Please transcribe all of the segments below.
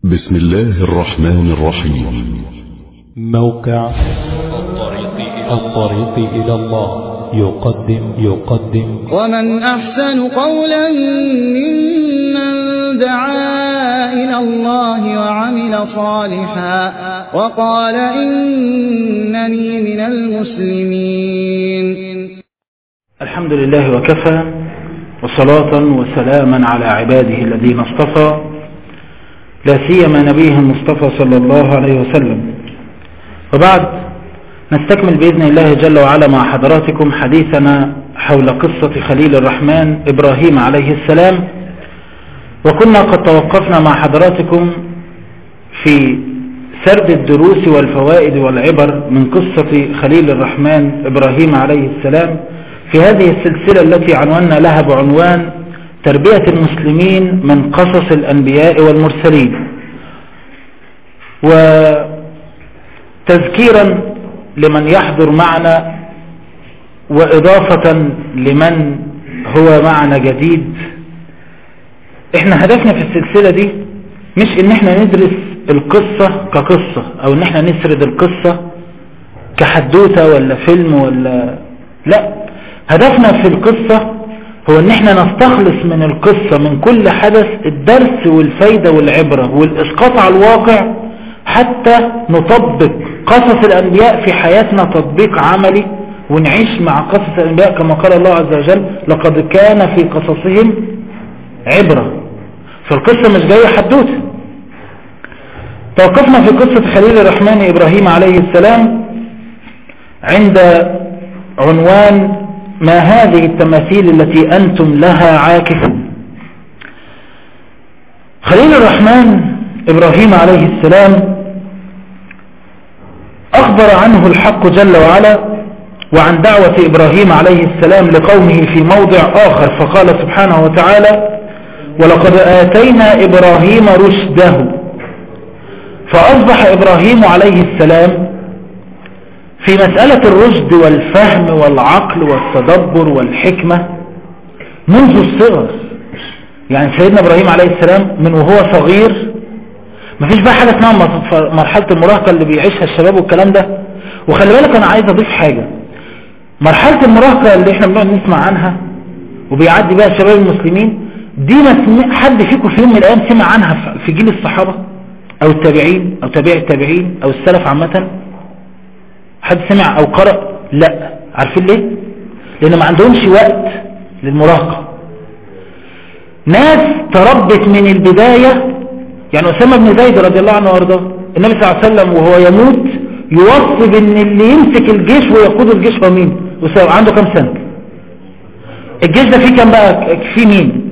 بسم الله الرحمن الرحيم موقع الطريق إلى الله يقدم يقدم ومن أحسن قولا ممن دعا إلى الله وعمل صالحا وقال إنني من المسلمين الحمد لله وكفى وصلاة وسلاما على عباده الذين اصطفى لا سيما نبيه المصطفى صلى الله عليه وسلم وبعد نستكمل بإذن الله جل وعلا مع حضراتكم حديثنا حول قصة خليل الرحمن إبراهيم عليه السلام وكنا قد توقفنا مع حضراتكم في سرد الدروس والفوائد والعبر من قصة خليل الرحمن إبراهيم عليه السلام في هذه السلسلة التي عنونا لها بعنوان تربية المسلمين من قصص الأنبياء والمرسلين وتذكيرا لمن يحضر معنا وإضافة لمن هو معنا جديد احنا هدفنا في السلسلة دي مش ان احنا ندرس القصة كقصة او ان احنا نسرد القصة كحدوتة ولا فيلم ولا لا هدفنا في القصة هو ان احنا نستخلص من القصة من كل حدث الدرس والفايدة والعبرة والاسقاط على الواقع حتى نطبق قصص الانبياء في حياتنا تطبيق عملي ونعيش مع قصص الانبياء كما قال الله عز وجل لقد كان في قصصهم عبرة فالقصة مش جاية حدوثة توقفنا في قصة خليل الرحمن إبراهيم عليه السلام عند عنوان ما هذه التماثيل التي أنتم لها عاكفون خليل الرحمن إبراهيم عليه السلام أخبر عنه الحق جل وعلا وعن دعوة إبراهيم عليه السلام لقومه في موضع آخر فقال سبحانه وتعالى ولقد آتينا إبراهيم رشده فأصبح إبراهيم عليه السلام في مسألة الرشد والفهم والعقل والتدبر والحكمة منذ الصغر يعني سيدنا إبراهيم عليه السلام من وهو صغير مفيش بقى حاجة اسمها مرحلة المراهقة اللي بيعيشها الشباب والكلام ده وخلي بالك أنا عايز أضيف حاجة مرحلة المراهقة اللي احنا بنقعد نسمع عنها وبيعدي بقى الشباب المسلمين دي ما حد فيكم في يوم من الأيام سمع عنها في جيل الصحابة أو التابعين أو تابع التابعين أو السلف عامة حد سمع او قرأ لا عارفين ليه لان ما عندهمش وقت للمراهقة ناس تربت من البداية يعني أسامة بن زيد رضي الله عنه وارضاه النبي صلى الله عليه وسلم وهو يموت يوصي بان اللي يمسك الجيش ويقود الجيش هو مين أسامة عنده كم سنة الجيش ده فيه كم بقى فيه مين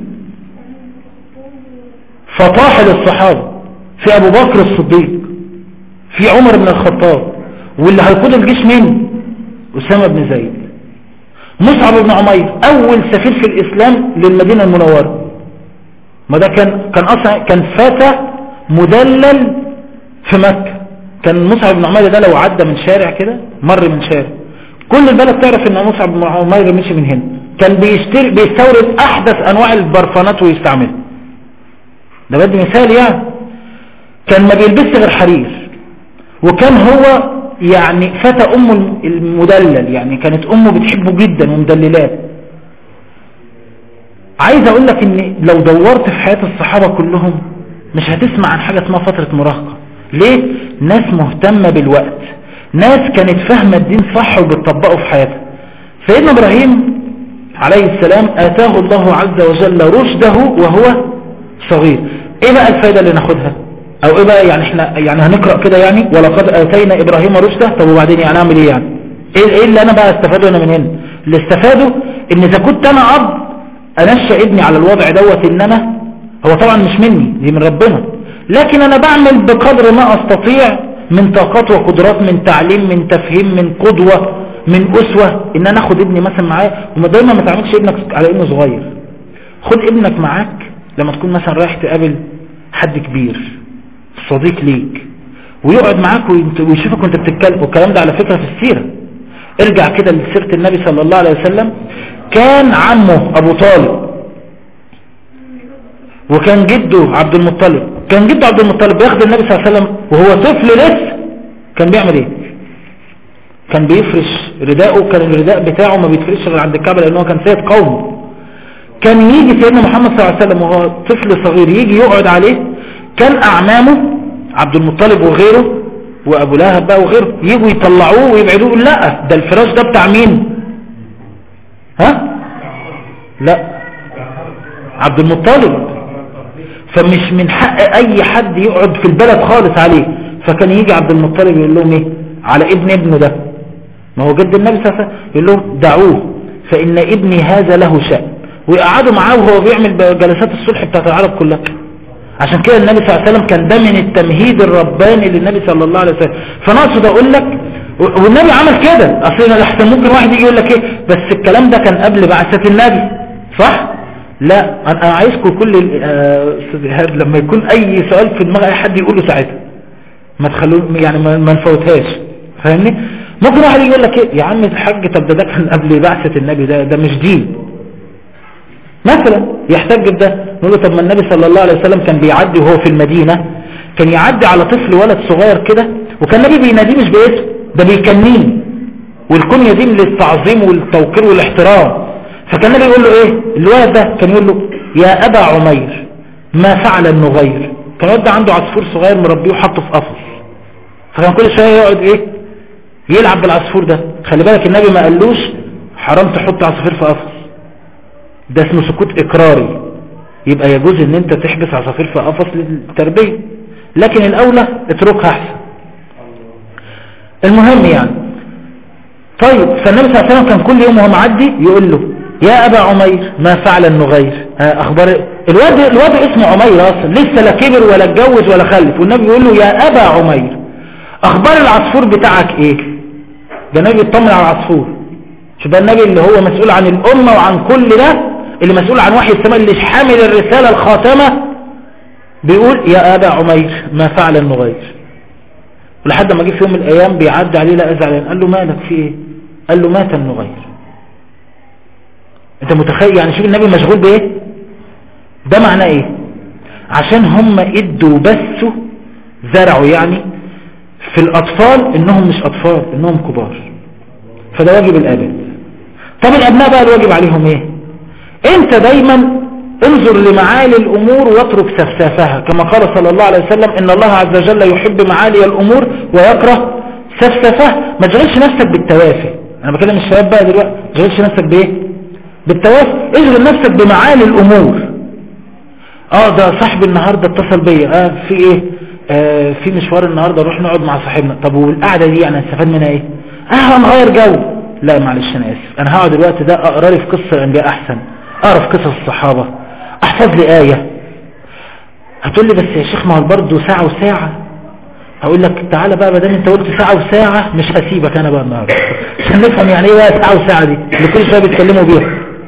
فطاحل الصحابة في ابو بكر الصديق في عمر بن الخطاب واللي هيقود الجيش مين أسامة بن زيد مصعب بن عمير أول سفير في الإسلام للمدينة المنورة ما ده كان كان أصلا كان فتى مدلل في مكة كان مصعب بن عمير ده لو عدى من شارع كده مر من شارع كل البلد تعرف ان مصعب بن عمير مشي من هنا كان بيشتري بيستورد احدث انواع البرفانات ويستعملها ده بدي مثال يعني كان ما بيلبسش غير حرير وكان هو يعني فتى أمه المدلل يعني كانت أمه بتحبه جدا ومدللاه عايز أقول لك إن لو دورت في حياة الصحابة كلهم مش هتسمع عن حاجة اسمها فترة مراهقة ليه؟ ناس مهتمة بالوقت ناس كانت فاهمة الدين صح وبتطبقه في حياتها سيدنا إبراهيم عليه السلام آتاه الله عز وجل رشده وهو صغير ايه بقى الفايدة اللي ناخدها او ايه بقى يعني احنا يعني هنقرأ كده يعني ولقد اتينا ابراهيم رشده طب وبعدين يعني اعمل ايه يعني ايه, إيه اللي انا بقى استفاده انا من هنا اللي استفاده ان اذا كنت انا اب انشأ ابني على الوضع دوت ان انا هو طبعا مش مني دي من ربنا لكن انا بعمل بقدر ما استطيع من طاقات وقدرات من تعليم من تفهيم من قدوة من اسوة ان انا اخد ابني مثلا معايا وما دايما ما تعملش ابنك على انه صغير خد ابنك معاك لما تكون مثلا رايح تقابل حد كبير صديق ليك ويقعد معاك ويشوفك وانت بتتكلم والكلام ده على فكرة في السيرة ارجع كده لسيرة النبي صلى الله عليه وسلم كان عمه ابو طالب وكان جده عبد المطلب كان جد عبد المطلب بياخد النبي صلى الله عليه وسلم وهو طفل لسه كان بيعمل ايه كان بيفرش رداءه كان الرداء بتاعه ما بيتفرش غير عند الكعبة لانه كان سيد قوم كان يجي سيدنا محمد صلى الله عليه وسلم وهو طفل صغير يجي يقعد عليه كان اعمامه عبد المطلب وغيره وابو لهب بقى وغيره يجوا يطلعوه ويبعدوه يقول لا ده الفراش ده بتاع مين ها لا عبد المطلب فمش من حق اي حد يقعد في البلد خالص عليه فكان يجي عبد المطلب يقول لهم ايه على ابن ابنه ده ما هو جد النبي صلى الله عليه وسلم يقول لهم دعوه فان ابني هذا له شأن ويقعدوا معاه وهو بيعمل جلسات الصلح بتاعت العرب كلها عشان كده النبي صلى الله عليه وسلم كان ده من التمهيد الرباني للنبي صلى الله عليه وسلم فانا اقصد اقول لك والنبي عمل كده اصل احسن ممكن واحد يجي يقول لك ايه بس الكلام ده كان قبل بعثة النبي صح لا انا عايزكم كل استاذ ايهاب لما يكون اي سؤال في دماغ اي حد يقوله ساعتها ما تخلوه يعني ما ما نفوتهاش فاهمني ممكن واحد يقول لك ايه يا عم الحاج طب ده ده كان قبل بعثة النبي ده ده مش دين مثلا يحتج بده نقول له طب ما النبي صلى الله عليه وسلم كان بيعدي وهو في المدينة كان يعدي على طفل ولد صغير كده وكان النبي بيناديه مش باسمه ده بيكنيه والكنية دي للتعظيم والتوقير والاحترام فكان النبي يقول له ايه الولد ده كان يقول له يا ابا عمير ما فعل النغير كان الولد ده عنده عصفور صغير مربيه وحطه في قفص فكان كل شويه يقعد ايه يلعب بالعصفور ده خلي بالك النبي ما قالوش حرام تحط عصافير في قفص ده اسمه سكوت اقراري يبقى يجوز ان انت تحبس عصافير في قفص للتربيه لكن الاولى اتركها احسن المهم يعني طيب فالنبي صلى الله عليه وسلم كان كل يوم وهو معدي يقول له يا أبا عمير ما فعل النغير أخبار الواد, الواد اسمه عمير أصلا لسه لا كبر ولا اتجوز ولا خلف والنبي يقول له يا أبا عمير أخبار العصفور بتاعك إيه ده النبي يطمن على العصفور شوف النبي اللي هو مسؤول عن الأمة وعن كل ده اللي مسؤول عن وحي السماء اللي حامل الرسالة الخاتمة بيقول يا أبا عمير ما فعل النغير ولحد ما جه في يوم من الأيام بيعدي عليه لا أزعلان قال له مالك في إيه قال له مات النغير انت متخيل يعني شوف النبي مشغول بايه ده معناه ايه عشان هم ادوا بسوا زرعوا يعني في الاطفال انهم مش اطفال انهم كبار فده واجب الاباء طب الابناء بقى الواجب عليهم ايه انت دايما انظر لمعالي الامور واترك سفسافها كما قال صلى الله عليه وسلم ان الله عز وجل يحب معالي الامور ويكره سفسافها ما تشغلش نفسك بالتوافه انا بكلم الشباب بقى دلوقتي ما تشغلش نفسك بايه بالتوافق اشغل نفسك بمعالي الامور اه ده صاحبي النهاردة اتصل بيا اه في ايه آه في مشوار النهاردة نروح نقعد مع صاحبنا طب والقعدة دي يعني هنستفاد منها ايه اه هنغير جو لا معلش انا اسف انا هقعد الوقت ده اقرا لي في قصة الانبياء احسن اقرا في قصص الصحابة احفظ لي آية هتقول لي بس يا شيخ ما هو برضه ساعة وساعة هقول لك تعالى بقى بدل انت قلت ساعة وساعة مش هسيبك انا بقى النهاردة عشان نفهم يعني ايه بقى ساعة وساعة دي اللي كل شوية بيتكلموا بيها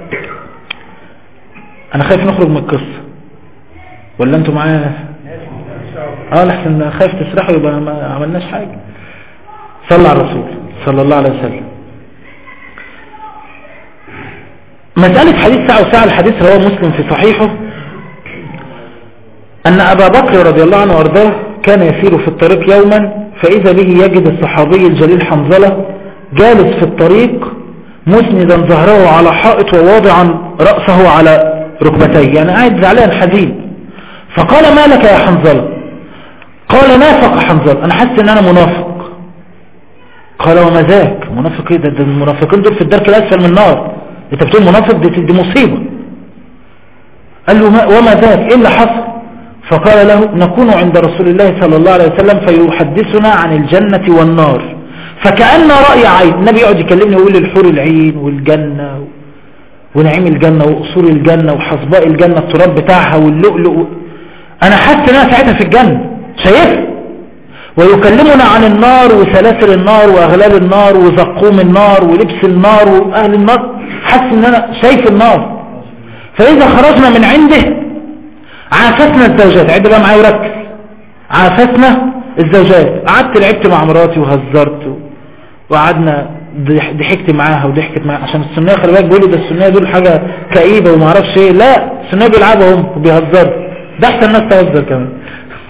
انا خايف نخرج من القصة ولا انتوا معايا اه لحسن خايف تسرحوا يبقى ما عملناش حاجة صلى على الرسول صلى الله عليه وسلم مسألة حديث ساعة وساعة الحديث رواه مسلم في صحيحه أن أبا بكر رضي الله عنه وارضاه كان يسير في الطريق يوما فإذا به يجد الصحابي الجليل حنظلة جالس في الطريق مسندا ظهره على حائط وواضعا رأسه على ركبتيه يعني قاعد زعلان حزين فقال ما لك يا حنظلة قال نافق حنظلة أنا حاسس أن أنا منافق قال وما ذاك منافق ايه ده, ده المنافقين دول في الدرك الأسفل من النار انت بتقول منافق دي, دي مصيبة قال له ما وما ذاك ايه اللي حصل فقال له نكون عند رسول الله صلى الله عليه وسلم فيحدثنا عن الجنة والنار فكأن رأي عين النبي يقعد يكلمني ويقول لي الحور العين والجنة ونعيم الجنة وقصور الجنة وحصباء الجنة التراب بتاعها واللؤلؤ انا حاسس ان انا ساعتها في الجنة شايف ويكلمنا عن النار وسلاسل النار واغلال النار وزقوم النار ولبس النار واهل النار حاسس ان انا شايف النار فاذا خرجنا من عنده عافسنا الزوجات عد بقى معايا وركز عافسنا الزوجات قعدت لعبت مع مراتي وهزرت وقعدنا ضحكت معاها وضحكت معاها عشان السنية خلي بالك بيقولوا ده السنية دول حاجة كئيبة وما اعرفش ايه لا السنية بيلعبوا هم وبيهزروا ده احسن ناس تهزر كمان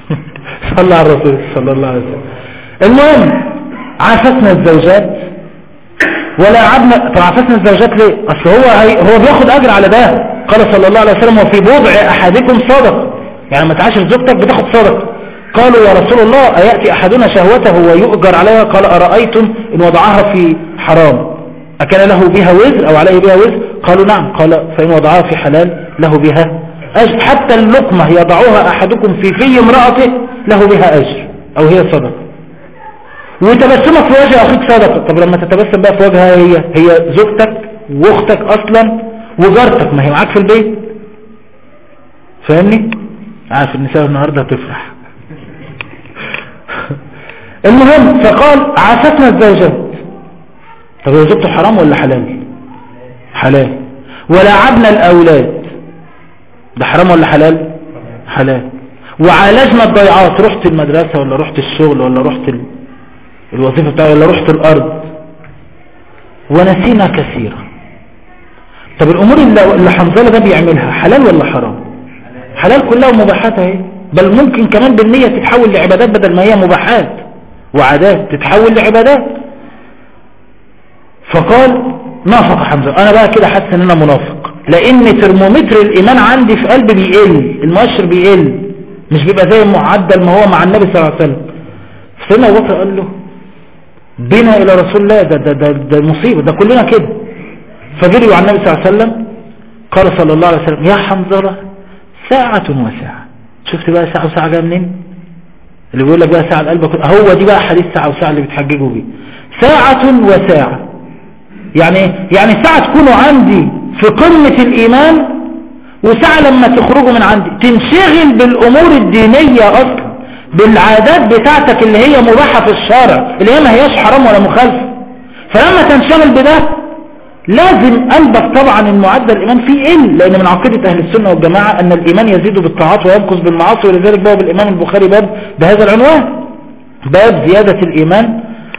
صلى على الرسول صلى الله عليه وسلم المهم عافتنا الزوجات ولا عبنا طب عافتنا الزوجات ليه اصل هو هي هو بياخد اجر على ده قال صلى الله عليه وسلم وفي بضع احدكم صدق يعني ما تعاشر زوجتك بتاخد صدق قالوا يا رسول الله اياتي احدنا شهوته ويؤجر عليها قال ارايتم ان وضعها في حرام اكان له بها وزر او عليه بها وزر قالوا نعم قال فان وضعها في حلال له بها أجر حتى اللقمة يضعها أحدكم في في امرأته له بها أجر أو هي صدقة وتبسمك في وجه أخيك صدقة طب لما تتبسم بقى في وجهها هي هي زوجتك واختك أصلا وجارتك ما هي معاك في البيت فاهمني عارف النساء النهاردة هتفرح المهم فقال عافتنا الزوجات طب هي زوجته حرام ولا حلال حلال ولعبنا الأولاد ده حرام ولا حلال حلال وعالجنا الضيعات رحت المدرسة ولا رحت الشغل ولا رحت ال... الوظيفة بتاعي ولا رحت الأرض ونسينا كثيرا طب الأمور اللي اللي حنظلة ده بيعملها حلال ولا حرام حلال كلها مباحات اهي بل ممكن كمان بالنية تتحول لعبادات بدل ما هي مباحات وعادات تتحول لعبادات فقال نافق حمزة انا بقى كده حاسس ان انا منافق لان ترمومتر الايمان عندي في قلبي بيقل المؤشر بيقل مش بيبقى زي معدل ما هو مع النبي صلى الله عليه وسلم سيدنا ابو بكر قال له بنا الى رسول الله ده ده ده, ده مصيبه ده كلنا كده فجريوا على النبي صلى الله عليه وسلم قال صلى الله عليه وسلم يا حنظله ساعة وساعة شفت بقى ساعة وساعة جايه منين اللي بيقول لك بقى ساعة القلب هو دي بقى حديث ساعة وساعة اللي بتحججوا بيه ساعة وساعة يعني ايه؟ يعني ساعة تكونوا عندي في قمة الإيمان وساعة لما تخرجوا من عندي تنشغل بالأمور الدينية أصلا بالعادات بتاعتك اللي هي مباحة في الشارع اللي هي ما هياش حرام ولا مخالفة فلما تنشغل بده لازم قلبك طبعا المعدل الإيمان فيه يقل لأن من عقيدة أهل السنة والجماعة أن الإيمان يزيد بالطاعات وينقص بالمعاصي ولذلك باب الإمام البخاري باب بهذا العنوان باب زيادة الإيمان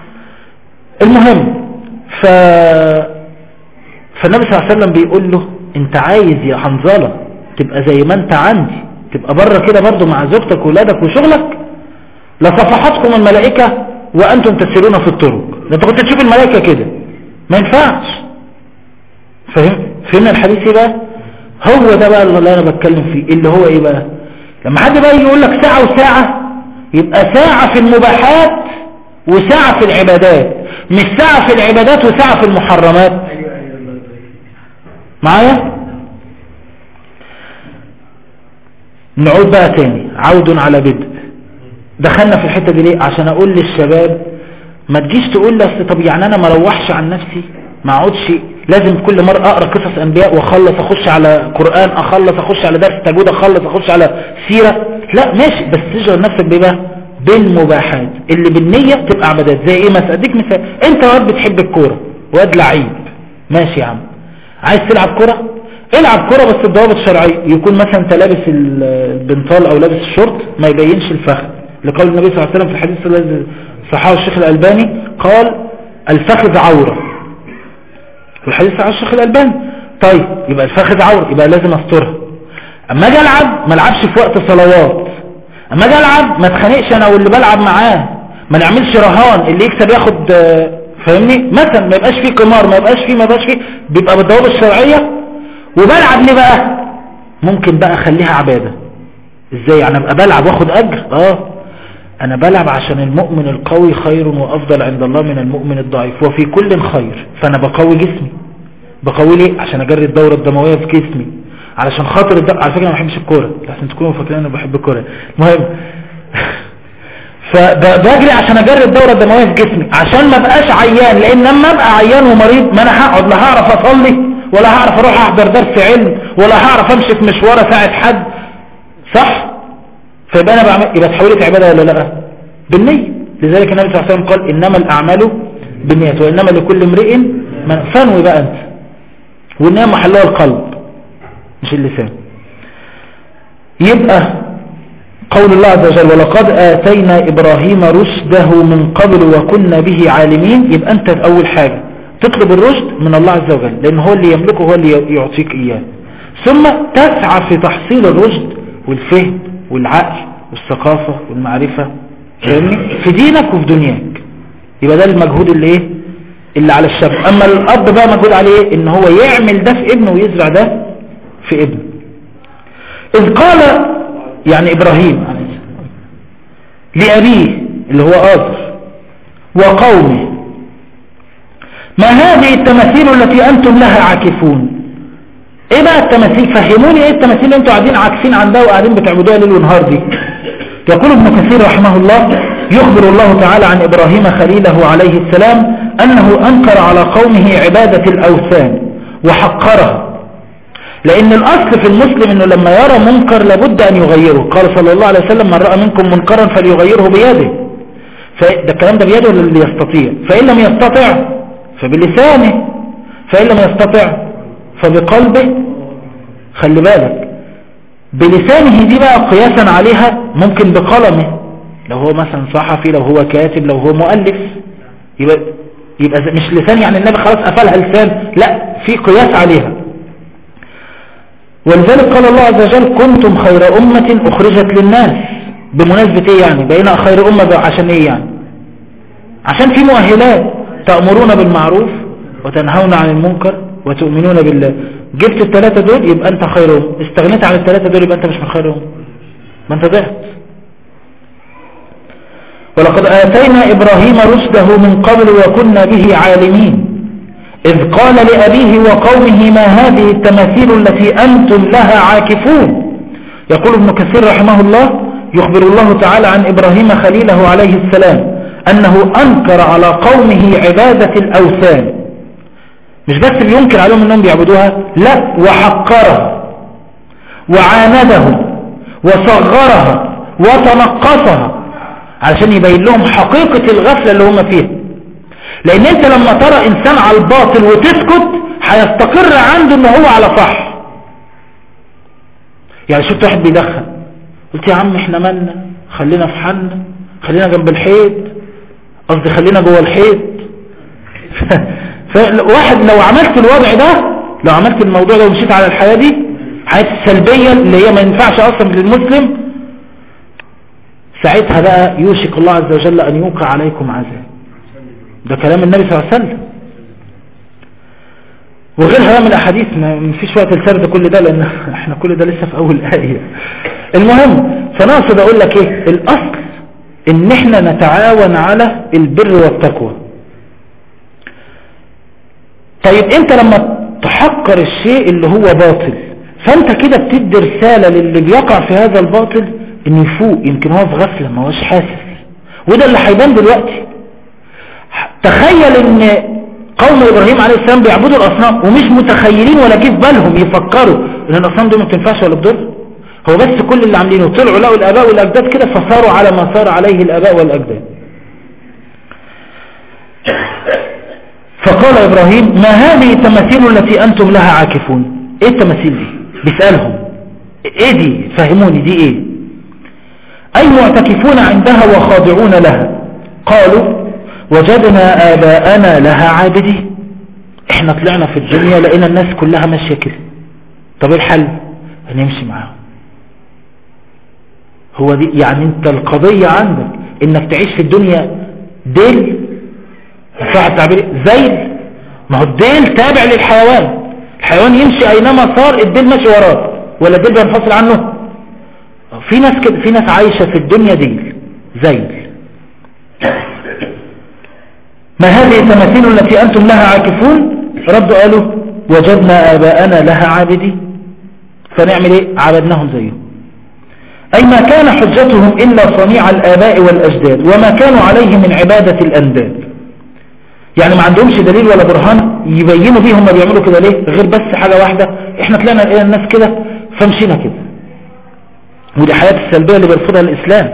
المهم ف... فالنبي صلى الله عليه وسلم بيقول له انت عايز يا حنظلة تبقى زي ما انت عندي تبقى بره كده برضو مع زوجتك وولادك وشغلك لصفحتكم الملائكة وانتم تسيرون في الطرق ده انت كنت تشوف الملائكة كده ما ينفعش فهم فهمنا الحديث ايه بقى هو ده بقى اللي انا بتكلم فيه اللي هو ايه بقى لما حد بقى يقول لك ساعة وساعة يبقى ساعة في المباحات وساعة في العبادات مش ساعة في العبادات وساعة في المحرمات معايا نعود بقى تاني عود على بدء دخلنا في الحتة دي ليه عشان اقول للشباب ما تجيش تقول لي طب يعني انا ما روحش عن نفسي ما اقعدش لازم كل مرة اقرا قصص انبياء واخلص اخش على قرآن اخلص اخش على درس تجويد اخلص اخش على سيرة لا ماشي بس تشغل نفسك بايه بقى بالمباحات اللي بالنية تبقى عبادات زي ايه مثلا اديك مثال انت واد بتحب الكورة واد لعيب ماشي يا عم عايز تلعب كرة العب كرة بس الضوابط الشرعية يكون مثلا انت لابس البنطال او لابس الشورت ما يبينش الفخذ لقول النبي صلى الله عليه وسلم في الحديث الذي صححه الشيخ الألباني قال الفخذ عورة والحديث صححه الشيخ الألباني طيب يبقى الفخذ عورة يبقى لازم استرها اما اجي العب ما العبش في وقت صلوات اما اجي العب ما اتخانقش انا واللي بلعب معاه ما نعملش رهان اللي يكسب ياخد فاهمني مثلا ما يبقاش فيه قمار ما يبقاش فيه ما يبقاش فيه بيبقى بالضوابط الشرعية وبلعب ليه بقى ممكن بقى اخليها عبادة ازاي يعني ابقى بلعب واخد اجر اه انا بلعب عشان المؤمن القوي خير وافضل عند الله من المؤمن الضعيف وفي كل خير فانا بقوي جسمي بقوي ليه عشان اجري الدورة الدموية في جسمي علشان خاطر الدم على فكرة انا ما بحبش الكورة لحسن تكونوا فاكرين انا بحب الكورة المهم فبجري عشان اجري الدورة الدموية في جسمي عشان ما بقاش عيان لان لما ابقى عيان ومريض ما انا هقعد لا هعرف اصلي ولا هعرف اروح احضر درس علم ولا هعرف امشي في مشوار ساعة حد صح فيبقى انا بعمل يبقى تحولت عبادة ولا لا بالنية لذلك النبي صلى الله عليه وسلم قال انما الاعمال بالنية وانما لكل امرئ من فنوي بقى انت والنية محلها القلب مش اللسان يبقى قول الله عز وجل ولقد آتينا إبراهيم رشده من قبل وكنا به عالمين يبقى أنت أول حاجة تطلب الرشد من الله عز وجل لأن هو اللي يملكه هو اللي يعطيك إياه ثم تسعى في تحصيل الرشد والفهم والعقل والثقافة والمعرفة فاهمني في دينك وفي دنياك يبقى ده المجهود اللي ايه اللي على الشاب اما الاب بقى مجهود عليه إيه؟ ان هو يعمل ده في ابنه ويزرع ده في ابنه اذ قال يعني ابراهيم عليه السلام لابيه اللي هو آذر وقومه ما هذه التماثيل التي أنتم لها عاكفون ايه بقى التماثيل فهموني ايه التماثيل اللي انتم قاعدين عاكفين عندها وقاعدين بتعبدوها ليل ونهار دي يقول ابن كثير رحمه الله يخبر الله تعالى عن إبراهيم خليله عليه السلام أنه أنكر على قومه عبادة الأوثان وحقرها لأن الأصل في المسلم أنه لما يرى منكر لابد أن يغيره قال صلى الله عليه وسلم من رأى منكم منكرا فليغيره بيده ده الكلام ده بيده اللي يستطيع فإن لم يستطع فبلسانه فإن لم يستطع فبقلبه خلي بالك بلسانه دي بقى قياسا عليها ممكن بقلمه لو هو مثلا صحفي لو هو كاتب لو هو مؤلف يبقى, يبقى مش لسان يعني النبي خلاص قفلها لسان لا في قياس عليها ولذلك قال الله عز وجل كنتم خير أمة أخرجت للناس بمناسبة ايه يعني بقينا خير أمة عشان ايه يعني عشان في مؤهلات تأمرون بالمعروف وتنهون عن المنكر وتؤمنون بالله جبت الثلاثة دول يبقى انت خير أمة استغنيت عن الثلاثة دول يبقى انت مش من خير أمة ما انت ضعت ولقد آتينا إبراهيم رشده من قبل وكنا به عالمين إذ قال لأبيه وقومه ما هذه التماثيل التي أنتم لها عاكفون يقول ابن كثير رحمه الله يخبر الله تعالى عن إبراهيم خليله عليه السلام أنه أنكر على قومه عبادة الأوثان مش بس بينكر عليهم أنهم بيعبدوها لا وحقرها وعاندهم وصغرها وتنقصها علشان يبين لهم حقيقة الغفلة اللي هم فيها لان انت لما ترى انسان على الباطل وتسكت هيستقر عنده ان هو على صح يعني شفت واحد بيدخن قلت يا عم احنا مالنا خلينا في حالنا خلينا جنب الحيط قصدي خلينا جوه الحيط فواحد لو عملت الوضع ده لو عملت الموضوع ده ومشيت على الحياة دي حياة السلبية اللي هي ما ينفعش اصلا للمسلم ساعتها بقى يوشك الله عز وجل ان يوقع عليكم عذاب ده كلام النبي صلى الله عليه وسلم وغيرها من الاحاديث ما فيش وقت لسرد كل ده لان احنا كل ده لسه في اول ايه المهم فانا اقصد اقول لك ايه الاصل ان احنا نتعاون على البر والتقوى طيب انت لما تحقر الشيء اللي هو باطل فانت كده بتدي رسالة للي بيقع في هذا الباطل انه يفوق يمكن هو في غفلة ما هوش حاسس وده اللي هيبان دلوقتي تخيل ان قوم ابراهيم عليه السلام بيعبدوا الاصنام ومش متخيلين ولا كيف بالهم يفكروا ان الاصنام دي ما بتنفعش ولا بتضر هو بس كل اللي عاملينه طلعوا لقوا الاباء والاجداد كده فصاروا على ما صار عليه الاباء والاجداد فقال ابراهيم ما هذه التماثيل التي انتم لها عاكفون ايه التماثيل دي بيسألهم ايه دي فهموني دي ايه اي معتكفون عندها وخاضعون لها قالوا وجدنا آباءنا لها عابدين احنا طلعنا في الدنيا لقينا الناس كلها ماشية كده طب ايه الحل هنمشي معاهم هو دي يعني انت القضية عندك انك تعيش في الدنيا ديل صح التعبير زيل ما هو الديل تابع للحيوان الحيوان يمشي اينما صار الديل ماشي وراه ولا الديل بينفصل عنه في ناس كده في ناس عايشة في الدنيا ديل زيل ما هذه التماثيل التي أنتم لها عاكفون ردوا قالوا وجدنا آباءنا لها عابدين فنعمل ايه عبدناهم زيهم أي ما كان حجتهم إلا صنيع الآباء والأجداد وما كانوا عليه من عبادة الأنداد يعني ما عندهمش دليل ولا برهان يبينوا بيه هم بيعملوا كده ليه غير بس حاجة واحدة احنا طلعنا الى الناس كده فمشينا كده ودي حياة السلبية اللي بيرفضها الإسلام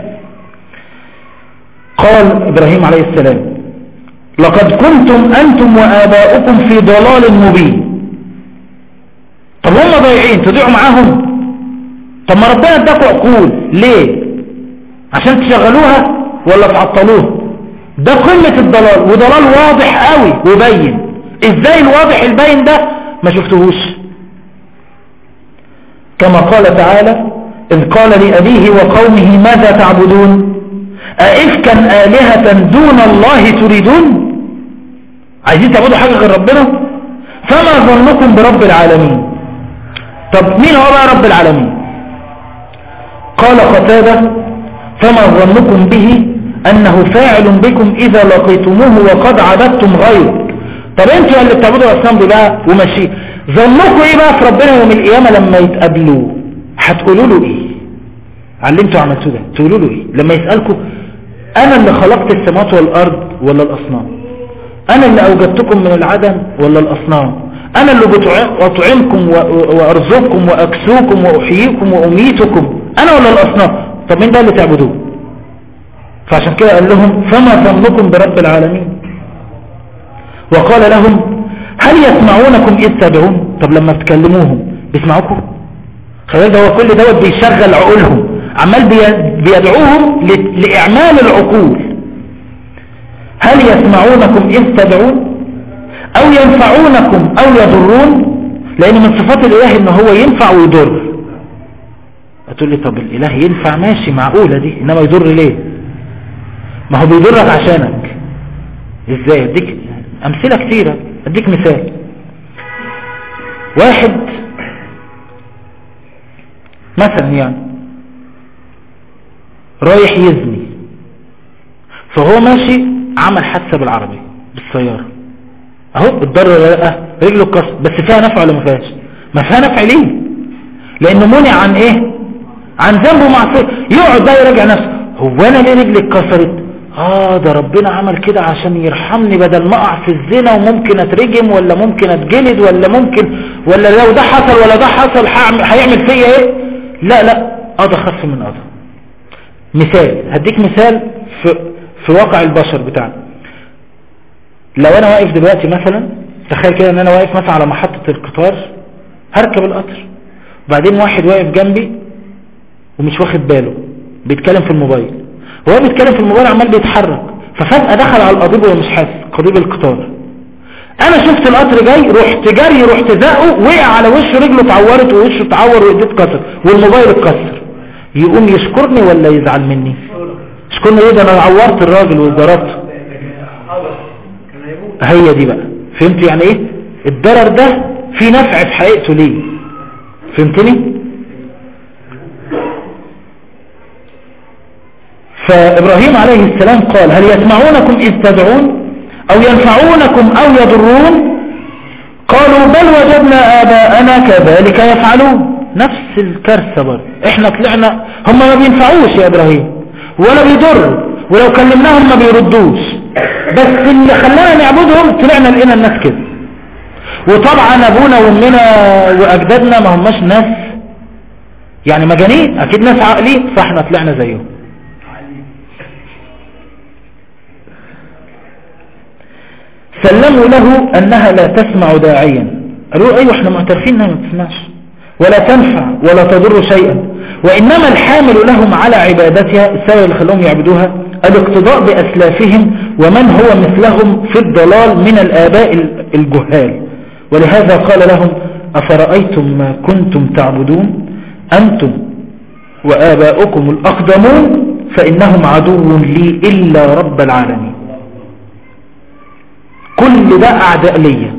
قال إبراهيم عليه السلام لقد كنتم أنتم وآباؤكم في ضلال مبين طب هم ضايعين تضيعوا معاهم طب ما ربنا اداكوا عقول ليه عشان تشغلوها ولا تعطلوها ده قمة الضلال وضلال واضح قوي وبين ازاي الواضح البين ده ما شفتهوش كما قال تعالى إذ قال لأبيه وقومه ماذا تعبدون أئفكا آلهة دون الله تريدون عايزين تعبدوا حاجة غير ربنا فما ظنكم برب العالمين طب مين هو بقى رب العالمين قال قتادة فما ظنكم به أنه فاعل بكم إذا لقيتموه وقد عبدتم غيره طب انتوا اللي بتعبدوا الأصنام دي بقى وماشي ظنكم ايه بقى في ربنا يوم القيامة لما يتقابلوا هتقولوا له ايه على اللي انتوا عملتوه ده تقولوا له ايه لما يسألكم انا اللي خلقت السماوات والارض ولا الاصنام انا اللي اوجدتكم من العدم ولا الاصنام انا اللي بطع- اطعمكم و- وارزقكم واكسوكم واحييكم واميتكم انا ولا الاصنام طب مين ده اللي تعبدوه فعشان كده قال لهم فما ظنكم برب العالمين وقال لهم هل يسمعونكم إذ تدعون طب لما تكلموهم بيسمعوكم خلال ده هو كل دوت بيشغل عقولهم عمال بي- بيدعوهم ل- لإعمال العقول هل يسمعونكم إذ تدعون أو ينفعونكم أو يضرون لأن من صفات الإله إن هو ينفع ويضر هتقول لي طب الإله ينفع ماشي معقولة دي إنما يضر ليه ما هو بيضرك عشانك ازاي اديك امثلة كتيرة اديك مثال واحد مثلا يعني رايح يزني فهو ماشي عمل حادثة بالعربية بالسيارة اهو اتضرر ولا لا رجله اتكسر بس فيها نفع ولا ما فيهاش ما فيها نفع ليه لانه منع عن ايه عن ذنبه معصيه يقعد بقى يراجع نفسه هو انا ليه رجلي اتكسرت اه ده ربنا عمل كده عشان يرحمني بدل ما اقع في الزنا وممكن اترجم ولا ممكن اتجلد ولا ممكن ولا لو ده حصل ولا ده حصل هعمل- هيعمل فيا ايه لا لا قضى خف من قضى مثال هديك مثال في, في واقع البشر بتاعنا لو انا واقف دلوقتي مثلا تخيل كده ان انا واقف مثلا على محطة القطار هركب القطر وبعدين واحد واقف جنبي ومش واخد باله بيتكلم في الموبايل وهو بيتكلم في الموبايل عمال بيتحرك ففجأة دخل على القضيب وهو مش حاسس قضيب القطار انا شفت القطر جاي رحت جري رحت زقه وقع على وشه رجله اتعورت ووشه اتعور وايديه اتكسر والموبايل اتكسر يقوم يشكرني ولا يزعل مني يشكرني ايه ده انا عورت الراجل وضربته هي دي بقى فهمت يعني ايه الضرر ده في نفع في حقيقته ليه فهمتني فإبراهيم عليه السلام قال هل يسمعونكم إذ تدعون أو ينفعونكم أو يضرون قالوا بل وجدنا آباءنا كذلك يفعلون نفس الكارثة برضه احنا طلعنا هم ما بينفعوش يا إبراهيم ولا بيضروا ولو كلمناهم ما بيردوش بس اللي خلانا نعبدهم طلعنا لقينا الناس كده وطبعا ابونا وامنا واجدادنا ما هماش ناس يعني مجانين اكيد ناس عاقلين فاحنا طلعنا زيهم سلموا له أنها لا تسمع داعيا قالوا أيوة احنا معترفين أنها ما تسمعش ولا تنفع ولا تضر شيئا وإنما الحامل لهم على عبادتها السبب اللي خلوهم يعبدوها الاقتضاء بأسلافهم ومن هو مثلهم في الضلال من الآباء الجهال ولهذا قال لهم أفرأيتم ما كنتم تعبدون أنتم وآباؤكم الأقدمون فإنهم عدو لي إلا رب العالمين كل ده أعداء ليا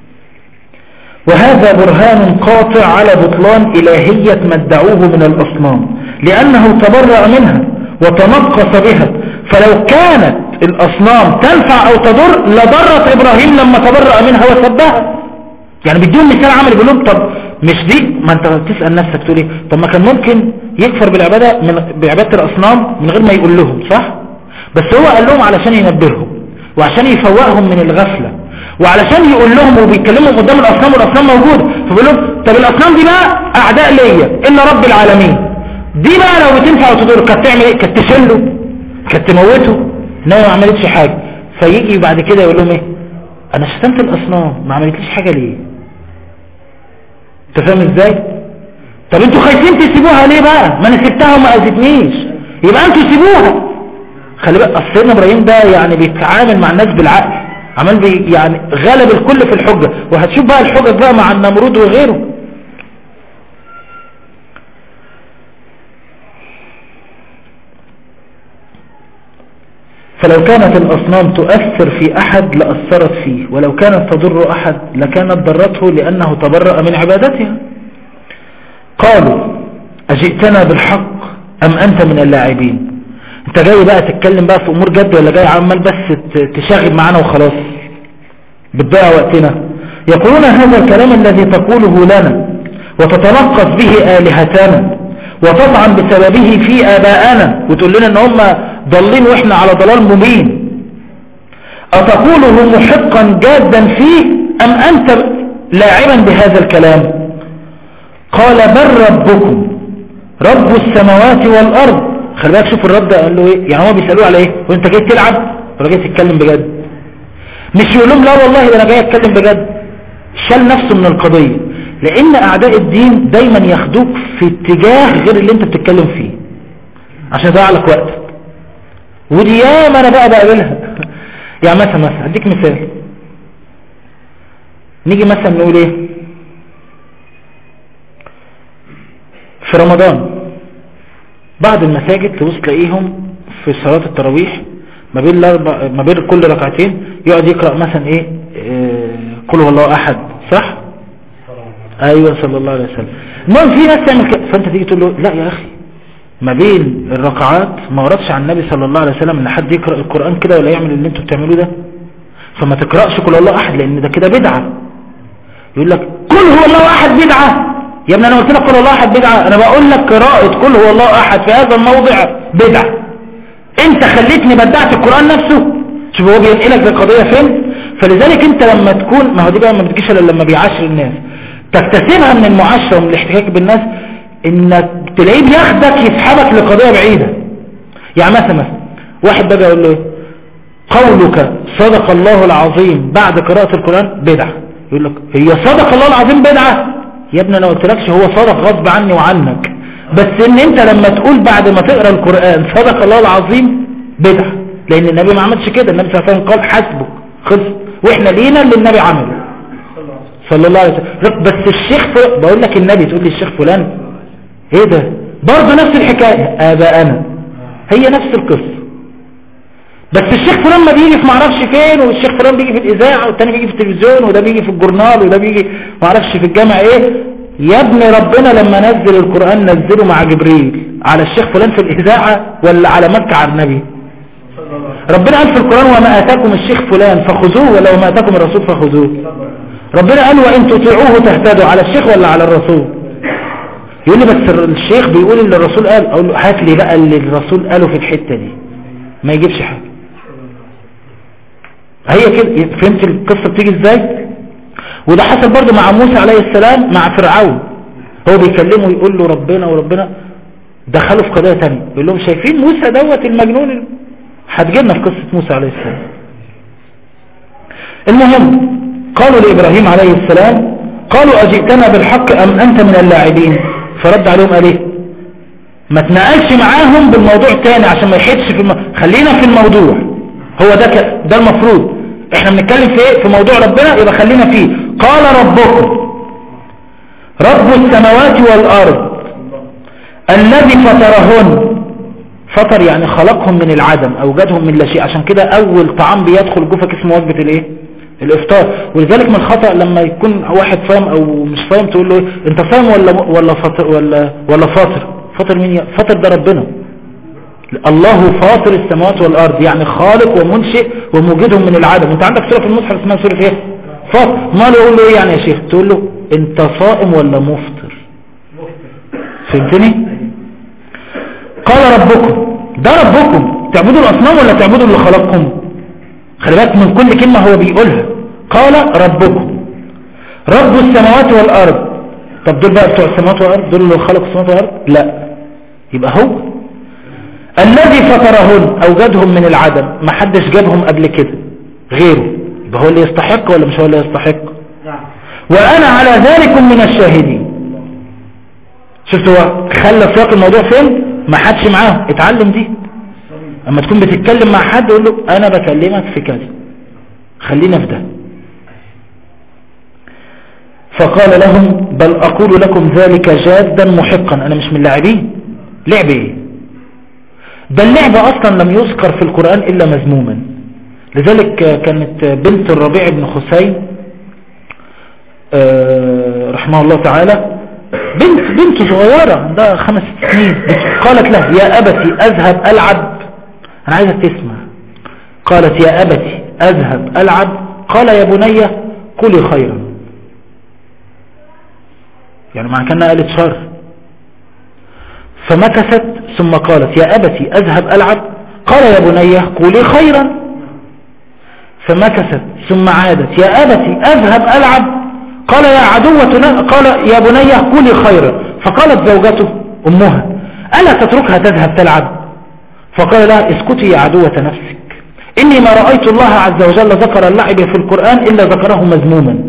وهذا برهان قاطع على بطلان إلهية ما ادعوه من الأصنام لأنه تبرأ منها وتنقص بها فلو كانت الأصنام تنفع أو تضر لضرت إبراهيم لما تبرأ منها وسبها يعني بدون مثال عمل يقول لهم طب مش دي ما انت تسأل نفسك تقول ايه طب ما كان ممكن يكفر بالعبادة من بعبادة الأصنام من غير ما يقول لهم صح بس هو قال لهم علشان ينبههم وعشان يفوقهم من الغفلة وعلشان يقول لهم وبيتكلموا قدام الأصنام والأصنام موجودة فبيقول لهم طب الأصنام دي بقى أعداء ليا إلا رب العالمين دي بقى لو بتنفع وتضر كانت تعمل ايه كانت تشله كانت تموته انما ما عملتش حاجة فيجي بعد كده يقول لهم ايه انا شتمت الأصنام ما عملتليش حاجة ليه انت فاهم ازاي طب انتوا خايفين تسيبوها ليه بقى ما انا سبتها وما اذتنيش يبقى انتوا سيبوها خلي بالك اصل سيدنا ابراهيم ده يعني بيتعامل مع الناس بالعقل عمال بي يعني غلب الكل في الحجة وهتشوف بقى الحجج بقى مع النمرود وغيره فلو كانت الأصنام تؤثر في أحد لأثرت فيه ولو كانت تضر أحد لكانت ضرته لأنه تبرأ من عبادتها قالوا أجئتنا بالحق أم أنت من اللاعبين انت جاي بقى تتكلم بقى في أمور جد ولا جاي عمال بس تشاغب معانا وخلاص بتضيع وقتنا يقولون هذا الكلام الذي تقوله لنا وتتنقص به آلهتنا وتطعن بسببه في آباءنا وتقول لنا ان هم ضالين واحنا على ضلال مبين أتقوله محقا جادا فيه أم أنت لاعبا بهذا الكلام قال بل ربكم رب السماوات والأرض خلي بالك شوف الرد قال له ايه يعني هو بيسألوه على ايه وانت جاي تلعب ولا جاي تتكلم بجد مش يقول لهم لا والله ده انا جاي اتكلم بجد شال نفسه من القضية لان اعداء الدين دايما ياخدوك في اتجاه غير اللي انت بتتكلم فيه عشان يضيع لك وقت ودي ياما انا بقى بقابلها يعني مثلا مثلا هديك مثال نيجي مثلا نقول ايه في رمضان بعض المساجد تبص تلاقيهم في صلاة التراويح ما بين الأربع ما بين كل ركعتين يقعد يقرأ مثلا ايه آه، قل هو الله احد صح ايوه صلى الله عليه وسلم المهم في ناس تعمل كده فانت تيجي تقول له لا يا اخي ما بين الركعات ما وردش عن النبي صلى الله عليه وسلم ان حد يقرأ القرآن كده ولا يعمل اللي انتوا بتعملوه ده فما تقرأش قل هو الله احد لان ده كده بدعة يقول لك قل هو الله احد بدعة يا ابني انا قلت لك قل هو الله احد بدعة انا بقول لك قراءة قل هو الله احد في هذا الموضع بدعة انت خليتني بدعت القرآن نفسه شوف هو بينقلك القضية فين فلذلك انت لما تكون ما هو دي بقى ما بتجيش الا لما بيعاشر الناس تكتسبها من المعاشرة ومن الاحتكاك بالناس انك تلاقيه بياخدك يسحبك لقضية بعيدة يعني مثلا مثلا واحد بقى يقول له ايه قولك صدق الله العظيم بعد قراءة القرآن بدعة يقول لك هي صدق الله العظيم بدعة يا ابني انا قلت لكش هو صدق غصب عني وعنك بس ان انت لما تقول بعد ما تقرأ القرآن صدق الله العظيم بدعة لان النبي ما عملش كده النبي صلى الله عليه وسلم قال حسبك خلص واحنا لينا اللي النبي عمله صلى الله عليه وسلم بس الشيخ فلان بقول لك النبي تقول لي الشيخ فلان ايه ده برضه نفس الحكاية اباءنا هي نفس القصة بس الشيخ فلان ما بيجي في معرفش فين والشيخ فلان بيجي في الاذاعة والتاني بيجي في التلفزيون وده بيجي في الجورنال وده بيجي معرفش في الجامع ايه يا ابن ربنا لما نزل القرآن نزله مع جبريل على الشيخ فلان في الاذاعة ولا على مكة على النبي ربنا قال في القرآن وما آتاكم الشيخ فلان فخذوه ولا وما آتاكم الرسول فخذوه ربنا قال وإن تطيعوه تهتدوا على الشيخ ولا على الرسول يقول لي بس الشيخ بيقول اللي الرسول قال اقول له هات لي بقى اللي الرسول قاله في الحتة دي ما يجيبش حاجة هي كده فهمت القصة بتيجي ازاي وده حصل برضو مع موسى عليه السلام مع فرعون هو بيكلمه يقول له ربنا وربنا دخلوا في قضية تانية يقول لهم شايفين موسى دوت المجنون هتجيلنا في قصة موسى عليه السلام المهم قالوا لإبراهيم عليه السلام قالوا أجئتنا بالحق أم أنت من اللاعبين فرد عليهم قال ايه ما تناقلش معاهم بالموضوع تاني عشان ما يحدش في الم... خلينا في الموضوع هو ده ك... ده المفروض احنا بنتكلم في ايه في موضوع ربنا يبقى خلينا فيه قال ربكم رب السماوات والأرض الذي فطرهن فطر يعني خلقهم من العدم أوجدهم من لا شيء عشان كده أول طعام بيدخل جوفك اسمه وجبة الايه الافطار ولذلك من الخطأ لما يكون واحد صايم او مش صايم تقول له ايه انت صايم ولا ولا فاطر ولا ولا فاطر فاطر مين فاطر ده ربنا الله فاطر السماوات والارض يعني خالق ومنشئ وموجدهم من العدم انت عندك سوره في المصحف اسمها سوره ايه فاطر ما يقول له ايه يعني يا شيخ تقول له انت صائم ولا مفطر فهمتني قال ربكم ده ربكم تعبدوا الاصنام ولا تعبدوا اللي خلقكم خلي بالك من كل كلمة هو بيقولها قال ربكم رب السماوات والأرض طب دول بقى بتوع السماوات والأرض دول اللي خلقوا السماوات والأرض لا يبقى هو الذي فطرهن أوجدهم من العدم ما حدش جابهم قبل كده غيره يبقى هو اللي يستحق ولا مش هو اللي يستحق وأنا على ذلك من الشاهدين شفت هو خلى سياق الموضوع فين ما حدش معاه اتعلم دي اما تكون بتتكلم مع حد يقول له انا بكلمك في كذا خلينا في ده فقال لهم بل اقول لكم ذلك جادا محقا انا مش من اللاعبين لعب ايه ده اللعب أصلا لم يذكر في القرآن إلا مذموما لذلك كانت بنت الربيع بن خسين آه، رحمه الله تعالى بنت بنت صغيرة عندها خمس سنين قالت له يا أبتي أذهب ألعب أنا عايزة تسمع قالت يا أبتي أذهب ألعب قال يا بني قولي خيرا يعني مع كأنها قالت شر فمكثت ثم قالت يا أبتي أذهب ألعب قال يا بني قولي خيرا فمكثت ثم عادت يا أبتي أذهب ألعب قال يا عدوة قال يا بني قولي خيرا فقالت زوجته أمها ألا تتركها تذهب تلعب فقال لها اسكتي يا عدوة نفسك إني ما رأيت الله عز وجل ذكر اللعب في القرآن إلا ذكره مذموما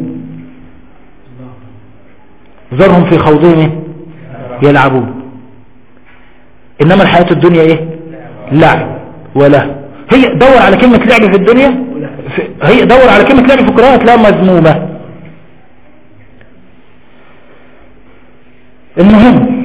ذرهم في خوضهم يلعبون إنما الحياة الدنيا إيه لعب وله هي دور على كلمة لعب في الدنيا هي دور على كلمة لعب في القرآن تلاقيها مذمومة المهم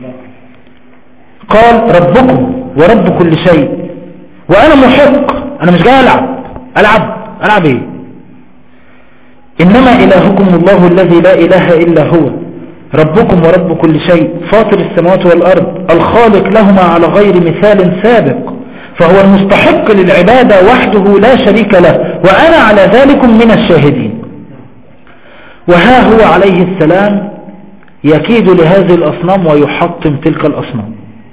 قال ربكم ورب كل شيء وأنا محق أنا مش جاي ألعب ألعب ألعب إيه إنما إلهكم الله الذي لا إله إلا هو ربكم ورب كل شيء فاطر السماوات والأرض الخالق لهما على غير مثال سابق فهو المستحق للعبادة وحده لا شريك له وأنا على ذلك من الشاهدين وها هو عليه السلام يكيد لهذه الأصنام ويحطم تلك الأصنام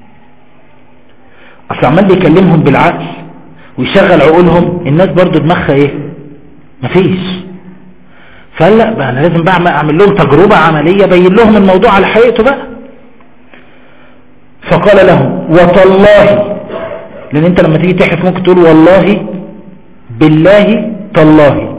أصل عمال بيكلمهم بالعقل ويشغل عقولهم الناس برضو دماغها ايه مفيش فقال لا بقى انا لازم بقى اعمل لهم تجربة عملية بين لهم الموضوع على حقيقته بقى فقال لهم وتالله لان انت لما تيجي تحف ممكن تقول والله بالله تالله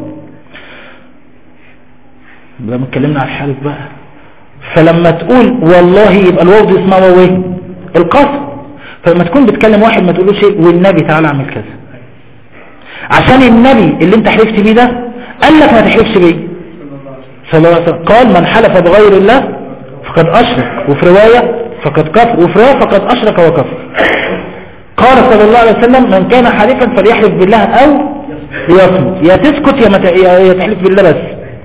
لما اتكلمنا على الحالف بقى فلما تقول والله يبقى الواو دي اسمها واو ايه القسم فلما تكون بتكلم واحد ما تقولوش ايه والنبي تعالى اعمل كذا عشان النبي اللي انت حلفت بيه ده قال لك ما تحلفش بيه صلى الله عليه وسلم قال من حلف بغير الله فقد اشرك وفي رواية فقد كفر وفي رواية فقد اشرك وكفر قال صلى الله عليه وسلم من كان حالفا فليحلف بالله او ليصمت يا تسكت يا, مت... يا تحلف بالله بس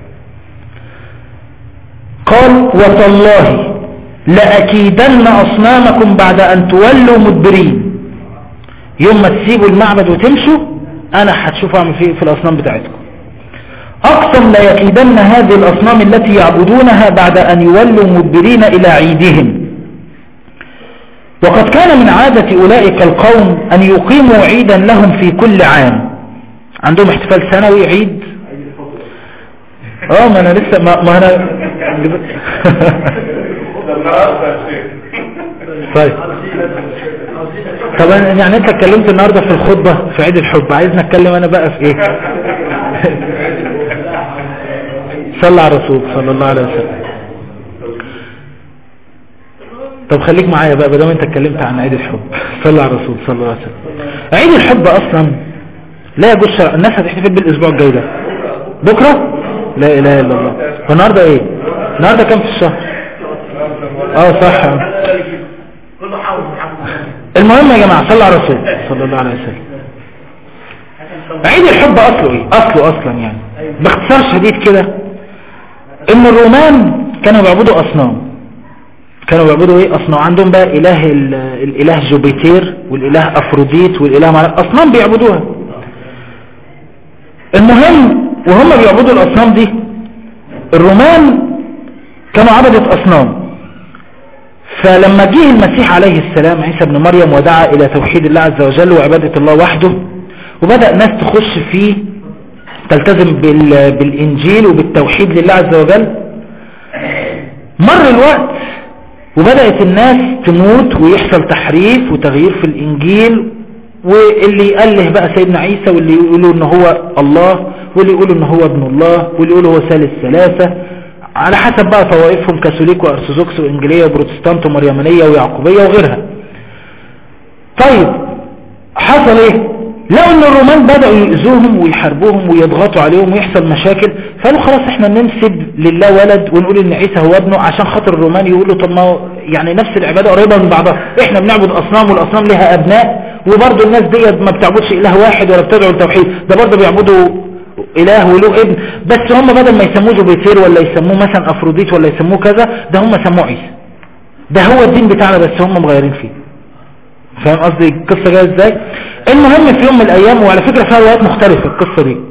قال وتالله لأكيدن أصنامكم بعد أن تولوا مدبرين يوم ما تسيبوا المعبد وتمشوا أنا هتشوف أعمل في, في الأصنام بتاعتكم أقسم ليكيدن هذه الأصنام التي يعبدونها بعد أن يولوا مدبرين إلى عيدهم وقد كان من عادة أولئك القوم أن يقيموا عيدا لهم في كل عام عندهم احتفال سنوي عيد اه ما انا لسه ما, ما انا طيب طب يعني انت اتكلمت النهاردة في الخطبة في عيد الحب عايزنا اتكلم انا بقى في ايه صلى على الرسول صلى الله عليه وسلم طب خليك معايا بقى بدل انت اتكلمت عن عيد الحب صلى على الرسول صلى الله عليه وسلم عيد الحب اصلا لا يجوز شرع الناس هتحتفل بالاسبوع الجاي ده بكرة لا اله الا الله والنهاردة ايه النهاردة كام في الشهر اه صح المهم يا جماعة صلى على الرسول صلى الله عليه وسلم عيد الحب اصله ايه اصله اصلا يعني باختصار شديد كده ان الرومان كانوا بيعبدوا اصنام كانوا بيعبدوا ايه اصنام عندهم بقى اله الاله جوبيتير والاله افروديت والاله مع اصنام بيعبدوها المهم وهم بيعبدوا الاصنام دي الرومان كانوا عبدة اصنام فلما جه المسيح عليه السلام عيسى بن مريم ودعا الى توحيد الله عز وجل وعبادة الله وحده وبدأ ناس تخش فيه تلتزم بالانجيل وبالتوحيد لله عز وجل مر الوقت وبدأت الناس تموت ويحصل تحريف وتغيير في الانجيل واللي يأله بقى سيدنا عيسى واللي يقولوا ان هو الله واللي يقولوا ان هو ابن الله واللي يقولوا هو ثالث ثلاثة على حسب بقى طوائفهم كاثوليك وارثوذكس وانجيليه وبروتستانت ومريمانيه ويعقوبيه وغيرها طيب حصل ايه لقوا ان الرومان بدأوا يؤذوهم ويحاربوهم ويضغطوا عليهم ويحصل مشاكل فقالوا خلاص احنا ننسب لله ولد ونقول ان عيسى هو ابنه عشان خاطر الرومان يقولوا طب ما هو يعني نفس العبادة قريبة من بعضها احنا بنعبد اصنام والاصنام لها ابناء وبرضه الناس دي ما بتعبدش اله واحد ولا بتدعو التوحيد ده برضه بيعبدوا اله وله ابن بس هم بدل ما يسموه جوبيتير ولا يسموه مثلا افروديت ولا يسموه كذا ده هم سموه عيسى ده هو الدين بتاعنا بس هم مغيرين فيه فاهم قصدي القصة جايه ازاي المهم في يوم من الايام وعلى فكرة فيها روايات مختلفة القصة دي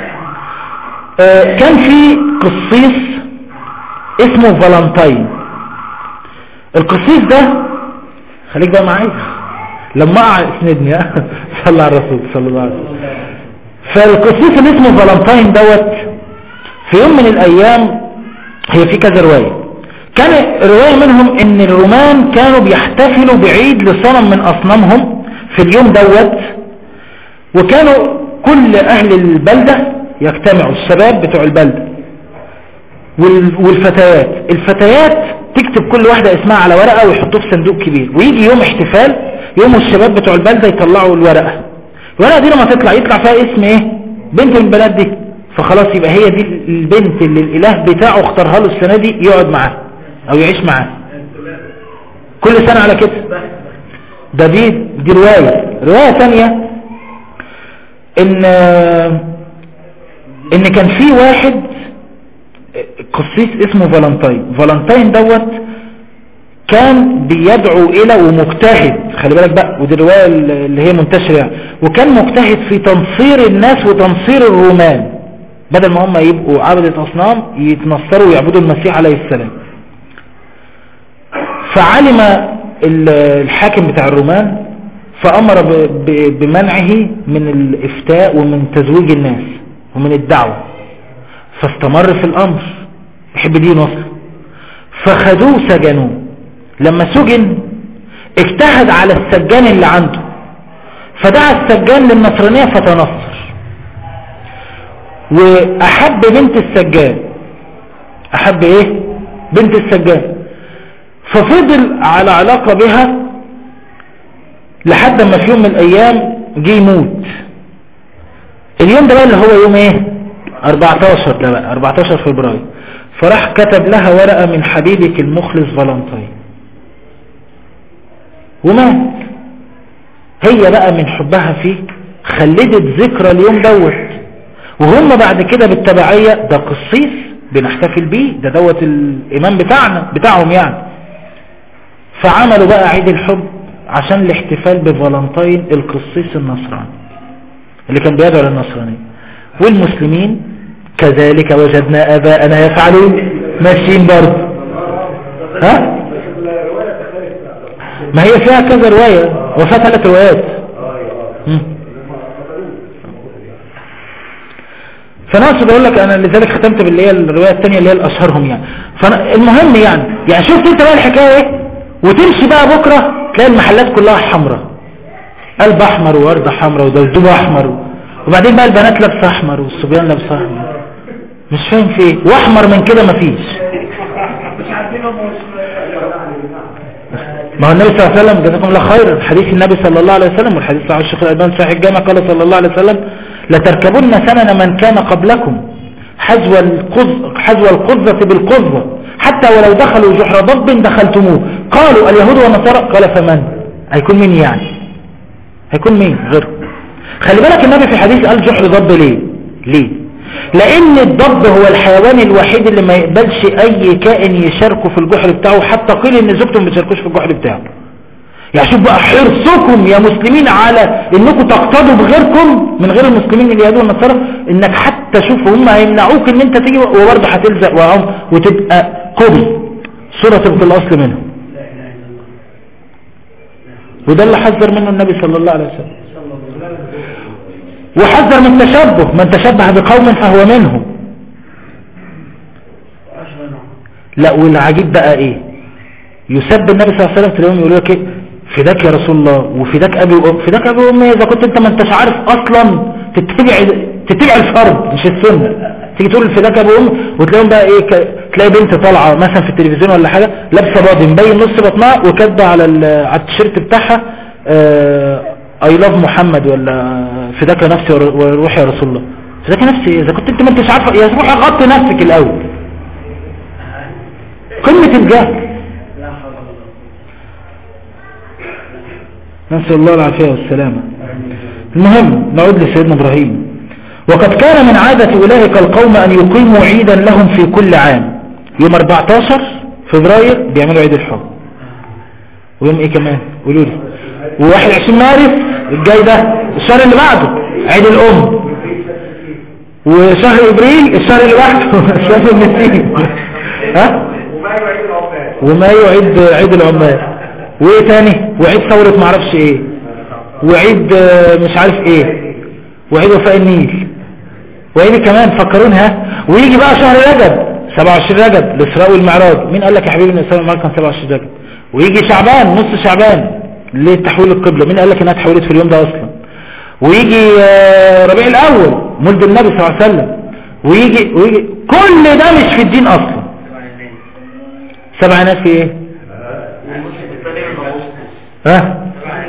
آه كان في قصيص اسمه فالنتاين القصيص ده خليك بقى معايا لما اقع اسندني ها صلى على الرسول صلى الله عليه وسلم فالقصيص اللي اسمه فالنتاين دوت في يوم من الايام هي في كذا رواية كان رواية منهم ان الرومان كانوا بيحتفلوا بعيد لصنم من اصنامهم في اليوم دوت وكانوا كل اهل البلدة يجتمعوا الشباب بتوع البلدة والفتيات الفتيات تكتب كل واحدة اسمها على ورقة ويحطوه في صندوق كبير ويجي يوم احتفال يوم الشباب بتوع البلدة يطلعوا الورقة الورقة دي لما تطلع يطلع فيها اسم ايه بنت من البلد دي فخلاص يبقى هي دي البنت اللي الاله بتاعه اختارها له السنة دي يقعد معاها او يعيش معاه كل سنة على كده ده دي دي رواية رواية ثانية ان ان كان في واحد قسيس اسمه فالنتاين فالنتاين دوت كان بيدعو الى ومجتهد خلي بالك بقى ودي الرواية اللي هي منتشرة يعني وكان مجتهد في تنصير الناس وتنصير الرومان بدل ما هم يبقوا عبدة اصنام يتنصروا ويعبدوا المسيح عليه السلام فعلم الحاكم بتاع الرومان فأمر بمنعه من الإفتاء ومن تزويج الناس ومن الدعوة فاستمر في الأمر يحب دي نصر فخدوه سجنوه لما سجن اجتهد على السجان اللي عنده فدعا السجان للنصرانية فتنصر وأحب بنت السجان أحب إيه بنت السجان ففضل على علاقة بها لحد ما في يوم من الايام جه يموت اليوم ده بقى اللي هو يوم ايه 14 ده بقى 14 فبراير فراح كتب لها ورقة من حبيبك المخلص فالنتين ومات هي بقى من حبها فيه خلدت ذكرى اليوم دوت وهم بعد كده بالتبعية ده قصيص بنحتفل بيه ده دوت الامام بتاعنا بتاعهم يعني فعملوا بقى عيد الحب عشان الاحتفال بفالنتين القسيس النصراني اللي كان بيدعو للنصرانية والمسلمين كذلك وجدنا اباءنا يفعلون ماشيين برضه ها ما هي فيها كذا رواية وفيها ثلاث روايات مم. فانا اقصد اقول لك انا لذلك ختمت باللي هي الروايه الثانيه اللي هي الاشهرهم يعني فالمهم يعني يعني شفت انت بقى الحكايه ايه وتمشي بقى بكره تلاقي المحلات كلها حمراء قلب احمر وورده حمراء ودبدوب احمر وبعدين بقى البنات لابسه احمر والصبيان لابسه احمر مش فاهم في ايه واحمر من كده مفيش ما هو النبي صلى الله عليه وسلم جزاكم الله خيرا حديث النبي صلى الله عليه وسلم والحديث صحيح الشيخ الألباني صحيح الجامع قال صلى الله عليه وسلم لتركبن سنن من كان قبلكم حزو القز حزو القزة بالقزة حتى ولو دخلوا جحر ضب دخلتموه قالوا اليهود والنصارى قال فمن هيكون مين يعني هيكون مين غيره خلي بالك النبي في حديث قال جحر ضب ليه ليه لان الضب هو الحيوان الوحيد اللي ما يقبلش اي كائن يشاركه في الجحر بتاعه حتى قيل ان زوجته ما بتشاركوش في الجحر بتاعه يعني شوف بقى حرصكم يا مسلمين على انكم تقتضوا بغيركم من غير المسلمين من اليهود والنصارى انك حتى شوف هم هيمنعوك ان انت تيجي وبرضه هتلزق وهم وتبقى قبي صورة تبقى الاصل منهم وده اللي حذر منه النبي صلى الله عليه وسلم وحذر من التشبه من تشبه بقوم فهو منهم لا والعجيب بقى ايه يسب النبي صلى الله عليه وسلم تلاقيهم يقولوا لك ايه فداك يا رسول الله وفداك ابي وام فداك ابي وامي اذا كنت انت ما انتش عارف اصلا تتبع تتبع الفرض مش السنه تيجي تقول فداك ابي وام وتلاقيهم بقى ايه ك... تلاقي بنت طالعه مثلا في التلفزيون ولا حاجه لابسه باضي مبين نص بطنها وكاتبه على ال... على التيشيرت بتاعها اي لاف محمد ولا فداك نفسي وروح يا رسول الله تزكي نفسي ايه اذا كنت انت ما انتش عارفه يا روح غطي نفسك الاول قمه الجهل نسأل الله العافية والسلامة المهم نعود لسيدنا إبراهيم وقد كان من عادة أولئك القوم أن يقيموا عيدا لهم في كل عام يوم 14 فبراير بيعملوا عيد الحب ويوم ايه كمان قولوا لي و21 مارس الجاي ده الشهر اللي بعده عيد الأم وشهر إبريل الشهر اللي بعده شهر النسيم ها وما يعيد عيد العمال وايه تاني وعيد ثورة معرفش ايه وعيد آه، مش عارف ايه وعيد وفاء النيل وعيد كمان فكرونها ويجي بقى شهر رجب 27 رجب الاسراء والمعراج مين قال لك يا حبيبي ان الاسراء والمعراج كان 27 رجب ويجي شعبان نص شعبان لتحويل القبلة مين قال لك انها اتحولت في اليوم ده اصلا ويجي آه، ربيع الاول مولد النبي صلى الله عليه وسلم ويجي ويجي كل ده مش في الدين اصلا سبع ناس في ايه ها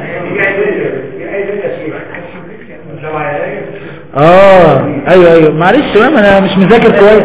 اه ايوه ايوه معلش بقى ما انا مش مذاكر كويس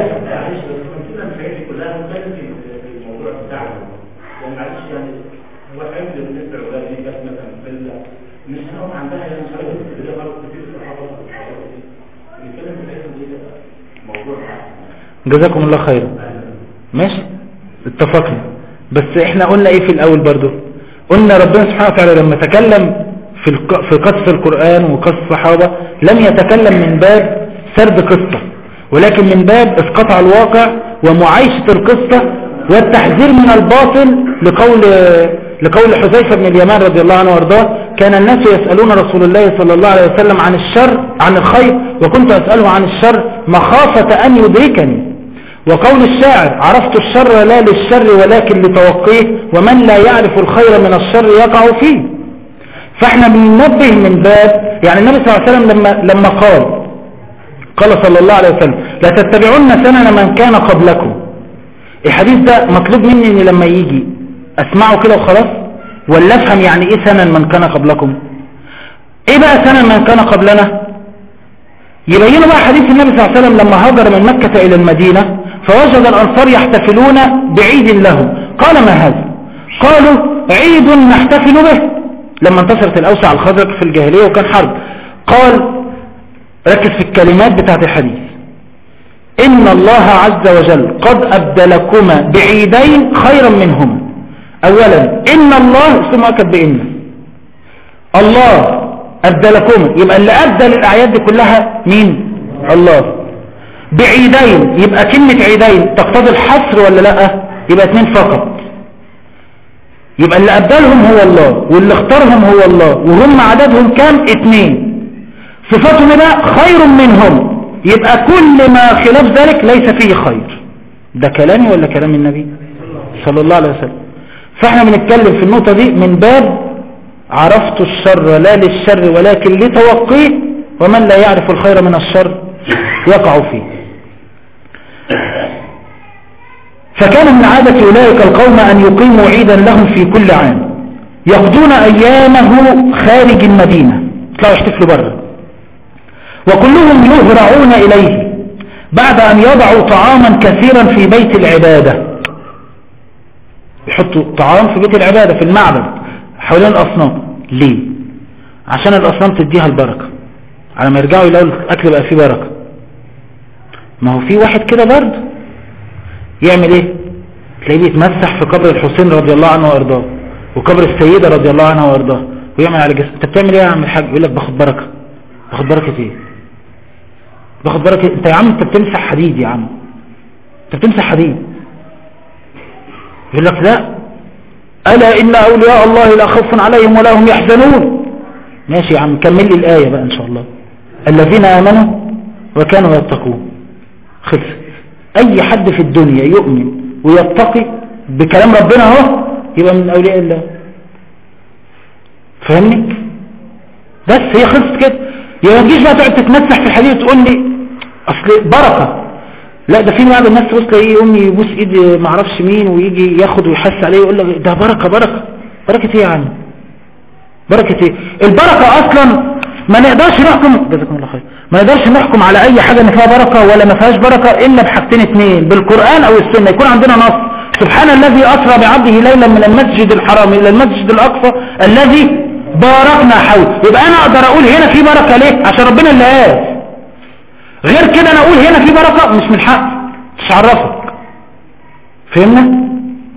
جزاكم الله خيرا ماشي اتفقنا بس احنا قلنا ايه في الاول برضو قلنا ربنا سبحانه وتعالى لما تكلم في الق- في قصة القرآن وقصة الصحابة لم يتكلم من باب سرد قصة ولكن من باب اسقاط على الواقع ومعايشة القصة والتحذير من الباطل لقول لقول حذيفة بن اليمان رضي الله عنه وارضاه كان الناس يسألون رسول الله صلى الله عليه وسلم عن الشر عن الخير وكنت أسأله عن الشر مخافة أن يدركني وقول الشاعر عرفت الشر لا للشر ولكن لتوقيه ومن لا يعرف الخير من الشر يقع فيه فاحنا بننبه من باب يعني النبي صلى الله عليه وسلم لما, لما قال قال صلى الله عليه وسلم لا تتبعون سنن من كان قبلكم الحديث ده مطلوب مني ان لما يجي اسمعه كده وخلاص ولا افهم يعني ايه سنن من كان قبلكم ايه بقى سنن من كان قبلنا يبين بقى حديث النبي صلى الله عليه وسلم لما هاجر من مكة إلى المدينة فوجد الأنصار يحتفلون بعيد لهم قال ما هذا قالوا عيد نحتفل به لما انتصرت الأوس على الخزرج في الجاهلية وكان حرب قال ركز في الكلمات بتاعت الحديث إن الله عز وجل قد أبدلكما بعيدين خيرا منهما أولا إن الله ثم أكد بإن الله أبدلكم يبقى اللي أبدل الأعياد دي كلها مين الله بعيدين يبقى كلمة عيدين تقتضي الحصر ولا لا يبقى اتنين فقط يبقى اللي أبدلهم هو الله واللي اختارهم هو الله وهم عددهم كام اتنين صفاتهم بقى خير منهم يبقى كل ما خلاف ذلك ليس فيه خير ده كلامي ولا كلام النبي صلى الله عليه وسلم فاحنا بنتكلم في النقطة دي من باب عرفت الشر لا للشر ولكن لتوقيه ومن لا يعرف الخير من الشر يقع فيه فكان من عادة أولئك القوم أن يقيموا عيدا لهم في كل عام يقضون أيامه خارج المدينة يطلعوا يحتفلوا بره وكلهم يهرعون إليه بعد أن يضعوا طعاما كثيرا في بيت العبادة يحطوا طعام في بيت العبادة في المعبد حوالين الأصنام ليه عشان الأصنام تديها البركة على ما يرجعوا يلاقوا الأكل بقى فيه بركة ما هو في واحد كده برضه يعمل ايه تلاقيه بيتمسح في قبر الحسين رضي الله عنه وارضاه وقبر السيدة رضي الله عنها وارضاه ويعمل على جسم انت بتعمل ايه يا عم الحاج يقول لك باخد بركة باخد بركة ايه باخد بركة انت يا عم انت بتمسح حديد يا عم انت بتمسح حديد يقول لك لا ألا إن أولياء الله لا خوف عليهم ولا هم يحزنون ماشي يا عم كمل لي الآية بقى إن شاء الله الذين آمنوا وكانوا يتقون خلص أي حد في الدنيا يؤمن ويتقي بكلام ربنا اهو يبقى من أولياء الله فاهمني بس هي خلصت كده يبقى ما تجيش بقى تقعد تتمسح في الحديد وتقول لي أصل بركة لا ده في بعض الناس تبص تلاقيه يقوم يبوس ايد ما اعرفش مين ويجي ياخد ويحس عليه ويقول لك ده بركه بركه بركه ايه يا عم بركه ايه البركه اصلا ما نقدرش نحكم جزاكم الله خير ما نقدرش نحكم على اي حاجة ان فيها بركة ولا ما فيهاش بركة الا بحاجتين اتنين بالقرآن او السنة يكون عندنا نص سبحان الذي اسرى بعبده ليلا من المسجد الحرام الى المسجد الاقصى الذي باركنا حوله يبقى انا اقدر اقول هنا في بركة ليه عشان ربنا اللي قال غير كده انا اقول هنا في بركة مش من حق مش عرفك فهمنا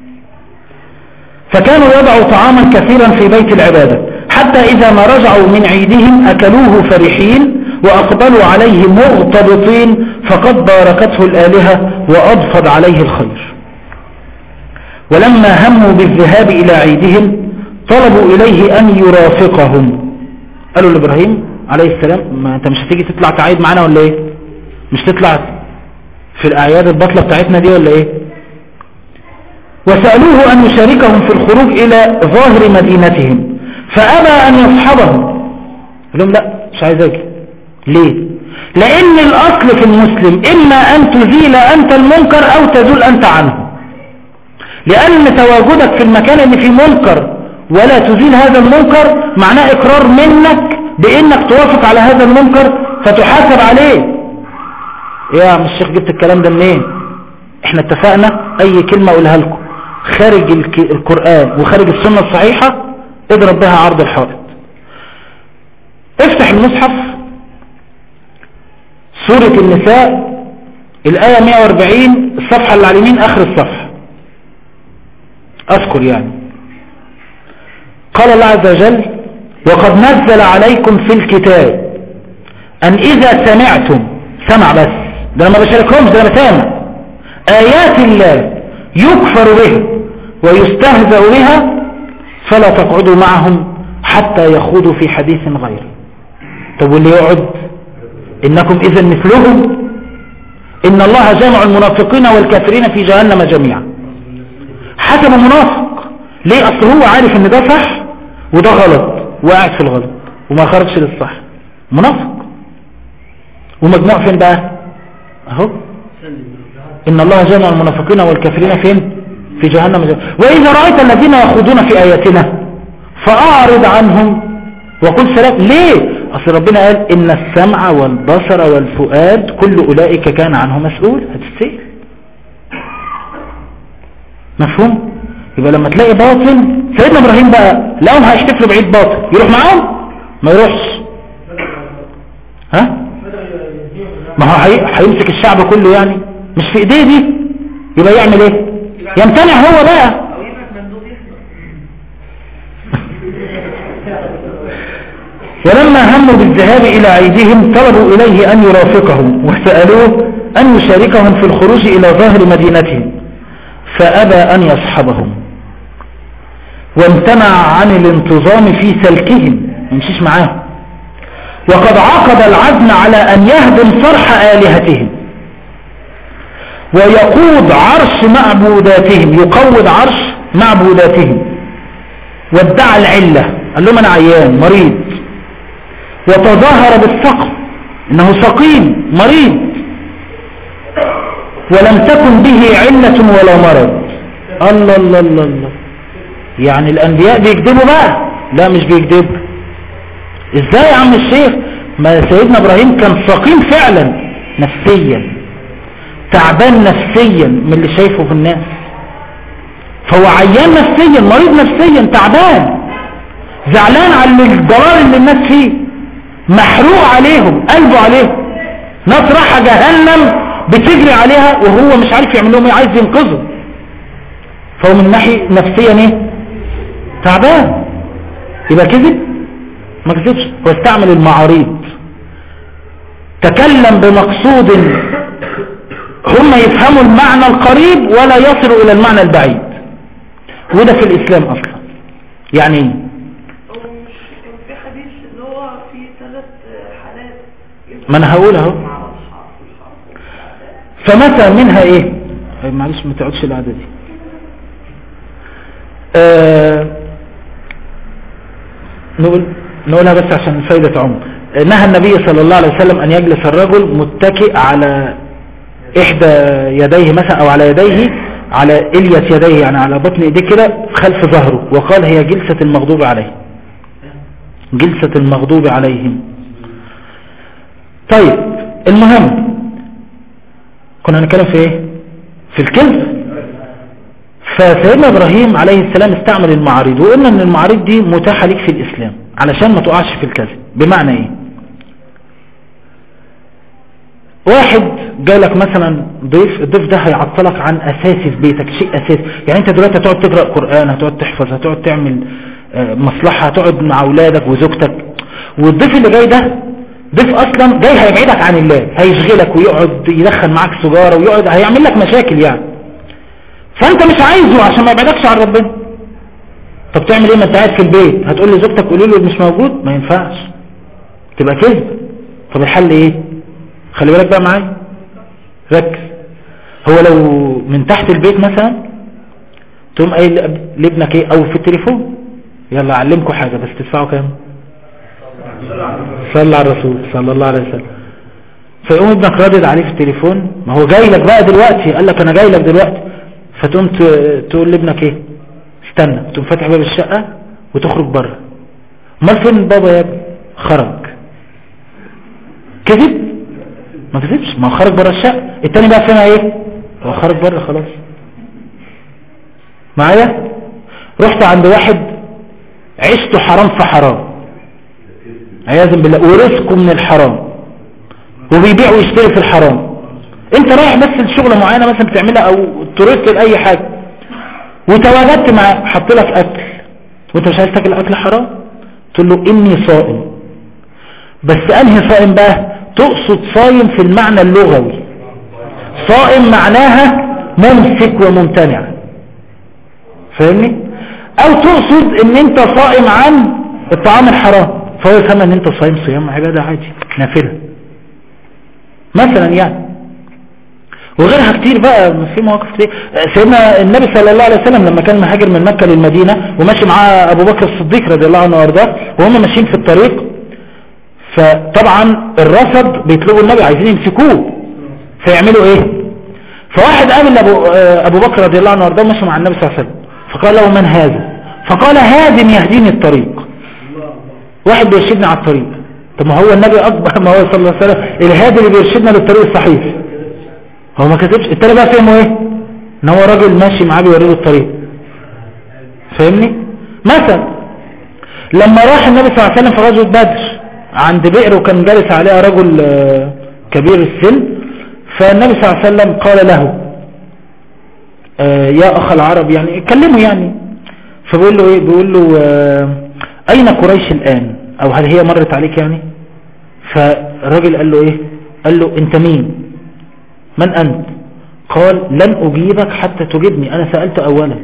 فكانوا يضعوا طعاما كثيرا في بيت العبادة حتى إذا ما رجعوا من عيدهم أكلوه فرحين وأقبلوا عليه مغتبطين فقد باركته الآلهة وأضفد عليه الخير ولما هموا بالذهاب إلى عيدهم طلبوا إليه أن يرافقهم قالوا لإبراهيم عليه السلام ما أنت مش هتيجي تطلع تعيد معنا ولا إيه مش تطلع في الأعياد البطلة بتاعتنا دي ولا إيه وسألوه أن يشاركهم في الخروج إلى ظاهر مدينتهم فأبى أن يصحبهم قال لهم لا مش عايز أجي ليه لأن الأصل في المسلم إما أن تزيل أنت المنكر أو تزول أنت عنه لأن تواجدك في المكان اللي فيه منكر ولا تزيل هذا المنكر معناه إقرار منك بإنك توافق على هذا المنكر فتحاسب عليه يا عم الشيخ جبت الكلام ده منين احنا اتفقنا اي كلمة اقولها لكم خارج الك- القرآن وخارج السنة الصحيحة اضرب بها عرض الحائط افتح المصحف سورة النساء الآية 140 الصفحة اللي على اليمين آخر الصفحة أذكر يعني قال الله عز وجل وقد نزل عليكم في الكتاب أن إذا سمعتم سمع بس ده أنا ما بشاركهمش ده أنا سامع آيات الله يكفر بها ويستهزأ بها فلا تقعدوا معهم حتى يخوضوا في حديث غيره طب واللي يقعد إنكم إذا مثلهم إن الله جامع المنافقين والكافرين في جهنم جميعا حسب منافق ليه أصل هو عارف إن ده صح وده غلط وقاعد في الغلط وما خرجش للصح منافق ومجموع فين بقى اهو إن الله جمع المنافقين والكافرين فين في جهنم جميعا وإذا رأيت الذين يخوضون في آياتنا فأعرض عنهم وقل سلام ليه أصل ربنا قال إن السمع والبصر والفؤاد كل أولئك كان عنه مسؤول هتستيق مفهوم يبقى لما تلاقي باطل سيدنا إبراهيم بقى لو هيحتفلوا بعيد باطل يروح معاهم ما يروحش ها ما هو هي- هيمسك الشعب كله يعني مش في ايديه دي يبقى يعمل ايه يمتنع هو بقى ولما هموا بالذهاب إلى عيدهم طلبوا إليه أن يرافقهم وسألوه أن يشاركهم في الخروج إلى ظاهر مدينتهم فأبى أن يصحبهم وامتنع عن الانتظام في سلكهم يمشيش معاهم وقد عقد العزم على أن يهدم صرح آلهتهم ويقود عرش معبوداتهم يقود عرش معبوداتهم وادعى العلة قال لهم أنا عيان مريض وتظاهر بالسقم إنه سقيم مريض ولم تكن به علة ولا مرض الله الله الله الله يعني الأنبياء بيكذبوا بقى لا مش بيكذبوا ازاي يا عم الشيخ ما سيدنا ابراهيم كان سقيم فعلا نفسيا تعبان نفسيا من اللي شايفه في الناس فهو عيان نفسيا مريض نفسيا تعبان زعلان على الضرار اللي الناس فيه محروق عليهم قلبه عليهم ناس راحة جهنم بتجري عليها وهو مش عارف يعمل لهم ايه عايز ينقذهم فهو من ناحية نفسيا ايه تعبان يبقى كذب ما كذبش هو استعمل المعاريض تكلم بمقصود هم يفهموا المعنى القريب ولا يصلوا الى المعنى البعيد وده في الاسلام اصلا يعني ايه في حديث اللي هو في ثلاث حالات ما انا هقول اهو فمتى منها ايه أي معلش ما تقعدش القعده دي آه نقول نقولها بس عشان فايدة عمر نهى النبي صلى الله عليه وسلم أن يجلس الرجل متكئ على إحدى يديه مثلا أو على يديه على إلية يديه يعني على بطن إيديه كده خلف ظهره وقال هي جلسة المغضوب عليه جلسة المغضوب عليهم طيب المهم كنا هنتكلم في ايه في الكذب فسيدنا ابراهيم عليه السلام استعمل المعارض وقلنا ان المعارض دي متاحة ليك في الاسلام علشان ما تقعش في الكذب بمعنى ايه واحد جالك مثلا ضيف الضيف ده هيعطلك عن اساسي في بيتك شيء اساسي يعني انت دلوقتي هتقعد تقرا قران هتقعد تحفظ هتقعد تعمل آه، مصلحه هتقعد مع اولادك وزوجتك والضيف اللي جاي ده ضيف اصلا جاي هيبعدك عن الله هيشغلك ويقعد يدخل معاك سيجاره ويقعد هيعمل لك مشاكل يعني فانت مش عايزه عشان ما يبعدكش عن ربنا طب تعمل ايه ما انت قاعد في البيت هتقول لزوجتك قولي له مش موجود ما ينفعش تبقى كذب طب الحل ايه خلي بالك بقى معايا ركز هو لو من تحت البيت مثلا تقوم قايل لأب- لابنك ايه او في التليفون يلا اعلمكم حاجه بس تدفعوا كام صلى على الرسول صلى الله عليه وسلم فيقوم ابنك رادد عليه في التليفون ما هو جاي لك بقى دلوقتي قال لك انا جاي لك دلوقتي فتقوم ت- تقول لابنك ايه استنى تقوم فاتح باب الشقه وتخرج بره امال فين بابا يا ابني خرج كذب ما كذبش ما هو خرج بره الشقه التاني بقى فيها ايه هو خرج بره خلاص معايا رحت عند واحد عشته حرام في حرام عياذا بالله ورزقه من الحرام وبيبيع ويشتري في الحرام انت رايح بس لشغله معينه مثلا بتعملها او تورست لاي حاجه وتواجدت مع حط لك اكل وانت مش عايز تاكل اكل حرام تقول له اني صائم بس انهي صائم بقى تقصد صايم في المعنى اللغوي صائم معناها ممسك وممتنع فاهمني او تقصد ان انت صائم عن الطعام الحرام فهو يفهم ان انت صايم صيام عبادة عادي نافلة مثلا يعني وغيرها كتير بقى في مواقف كتير سيدنا النبي صلى الله عليه وسلم لما كان مهاجر من مكة للمدينة وماشي معاه ابو بكر الصديق رضي الله عنه وارضاه وهم ماشيين في الطريق فطبعا الرصد بيطلبوا النبي عايزين يمسكوه فيعملوا ايه فواحد قابل ابو, أبو بكر رضي الله عنه وارضاه ماشي مع النبي صلى الله عليه وسلم فقال له من هذا فقال هاد يهديني الطريق واحد بيرشدني على الطريق طب ما هو النبي اكبر ما هو صلى الله عليه وسلم الهادي اللي بيرشدنا للطريق الصحيح هو ما كتبش التاني بقى فهمه ايه ان هو راجل ماشي معاه بيوريه الطريق فاهمني مثلا لما راح النبي صلى الله عليه وسلم في غزوه بدر عند بئر وكان جالس عليها رجل آه، كبير السن فالنبي صلى الله عليه وسلم قال له آه، يا اخ العرب يعني كلمه يعني فبيقول له ايه بيقول له آه، اين قريش الان او هل هي مرت عليك يعني فالراجل قال له ايه قال له انت مين من انت قال لن اجيبك حتى تجيبني انا سألت اولا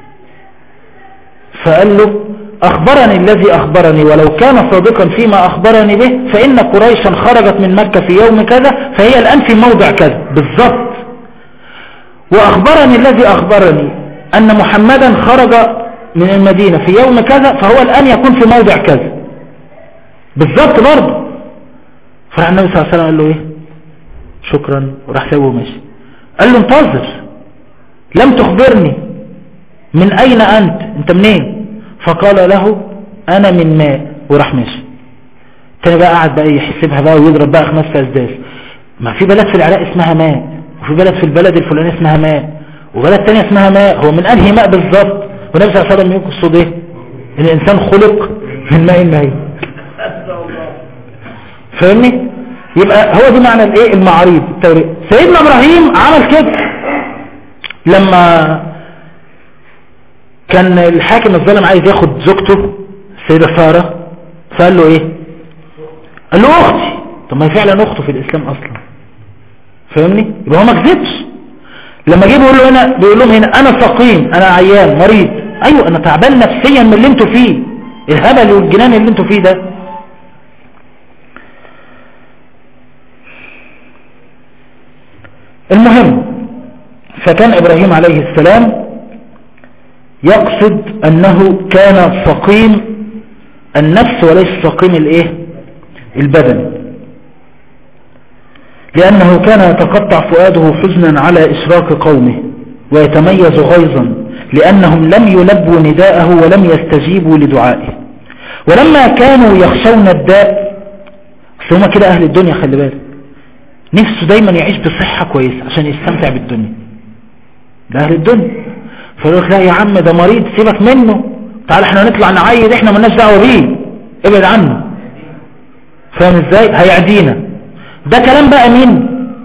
فقال له اخبرني الذي اخبرني ولو كان صادقا فيما اخبرني به فان قريشا خرجت من مكة في يوم كذا فهي الان في موضع كذا بالضبط واخبرني الذي اخبرني ان محمدا خرج من المدينة في يوم كذا فهو الان يكون في موضع كذا بالضبط برضه فراح النبي صلى الله عليه وسلم قال له ايه شكرا وراح ساوي ومشي قال له انتظر لم تخبرني من اين انت انت منين فقال له انا من ماء وراح مشي تاني بقى قاعد بقى يحسبها بقى ويضرب بقى خمس اسداس ما في بلد في العراق اسمها ماء وفي بلد في البلد الفلاني اسمها ماء وبلد تانية اسمها ماء هو من انهي ماء بالظبط والنبي صلى الله عليه وسلم يقصد ايه ان الانسان خلق من ماء مهين فاهمني يبقى هو دي معنى الايه المعاريض التوريق سيدنا ابراهيم عمل كده لما كان الحاكم الظالم عايز ياخد زوجته السيدة سارة فقال له ايه قال له اختي طب ما هي فعلا اخته في الاسلام اصلا فاهمني يبقى هو ما كذبش لما جه بيقول له هنا بيقول لهم هنا انا سقيم انا عيان مريض ايوه انا تعبان نفسيا من اللي انتوا فيه الهبل والجنان اللي انتوا فيه ده المهم فكان ابراهيم عليه السلام يقصد انه كان سقيم النفس وليس سقيم الايه البدن لانه كان يتقطع فؤاده حزنا على اشراك قومه ويتميز غيظا لانهم لم يلبوا نداءه ولم يستجيبوا لدعائه ولما كانوا يخشون الداء بس هما كده اهل الدنيا خلي بالك نفسه دايما يعيش بصحة كويسة عشان يستمتع بالدنيا ده اهل الدنيا فيقول لك لا يا عم ده مريض سيبك منه تعال احنا نطلع نعيد احنا ملناش دعوه بيه ابعد عنه فاهم ازاي هيعدينا ده كلام بقى مين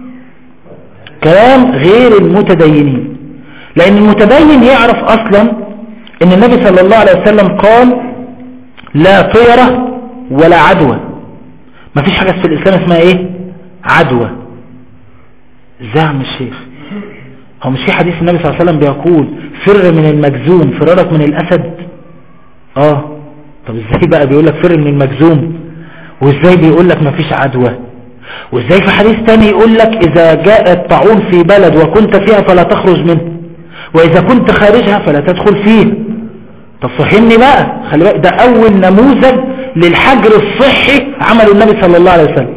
كلام غير المتدينين لان المتدين يعرف اصلا ان النبي صلى الله عليه وسلم قال لا طيرة ولا عدوى مفيش حاجة في الاسلام اسمها ايه عدوى ازاي يا عم الشيخ هو مش في حديث النبي صلى الله عليه وسلم بيقول فر من المجزوم فرارك من الاسد اه طب ازاي بقى بيقول لك فر من المجزوم وازاي بيقول لك مفيش عدوى وازاي في حديث تاني يقول لك اذا جاء الطاعون في بلد وكنت فيها فلا تخرج منه واذا كنت خارجها فلا تدخل فيه طب فهمني بقى خلي بالك ده اول نموذج للحجر الصحي عمله النبي صلى الله عليه وسلم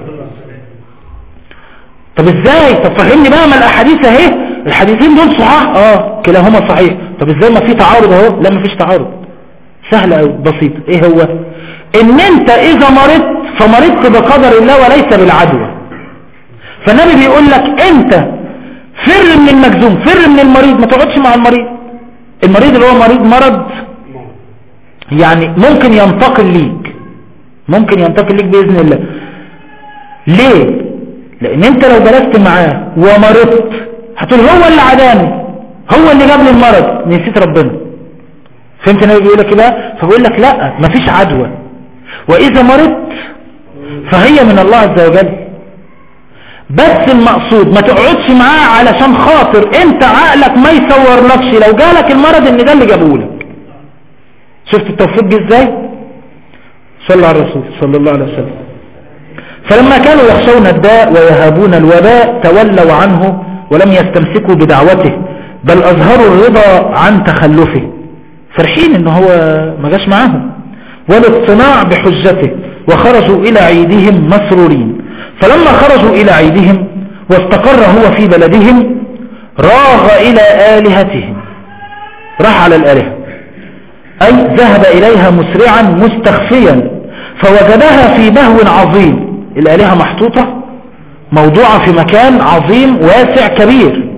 طب ازاي طب فهمني بقى ما الاحاديث اهي الحديثين دول صحاح اه كلاهما صحيح طب ازاي ما في تعارض اهو لا ما فيش تعارض سهل او بسيط ايه هو ان انت اذا مرضت فمرضت بقدر الله وليس بالعدوى فالنبي بيقول لك انت فر من المجزوم فر من المريض ما تقعدش مع المريض المريض اللي هو مريض مرض يعني ممكن ينتقل ليك ممكن ينتقل ليك بإذن الله ليه لان انت لو جلست معاه ومرضت هتقول هو اللي عداني هو اللي جاب لي المرض نسيت ربنا فهمت النبي بيقول لك ايه بقى فبيقول لك لا مفيش عدوى واذا مرضت فهي من الله عز وجل بس المقصود ما تقعدش معاه علشان خاطر انت عقلك ما يصورلكش لو جالك المرض ان ده اللي جابهولك شفت التوفيق جه ازاي صلى على الرسول صلى الله عليه وسلم فلما كانوا يخشون الداء ويهابون الوباء تولوا عنه ولم يستمسكوا بدعوته بل اظهروا الرضا عن تخلفه فرحين ان هو ما جاش معاهم والاقتناع بحجته وخرجوا الى عيدهم مسرورين فلما خرجوا الى عيدهم واستقر هو في بلدهم راغ الى آلهتهم راح على الآلهة أي ذهب إليها مسرعا مستخفيا فوجدها في بهو عظيم الآلهة محطوطة موضوعة في مكان عظيم واسع كبير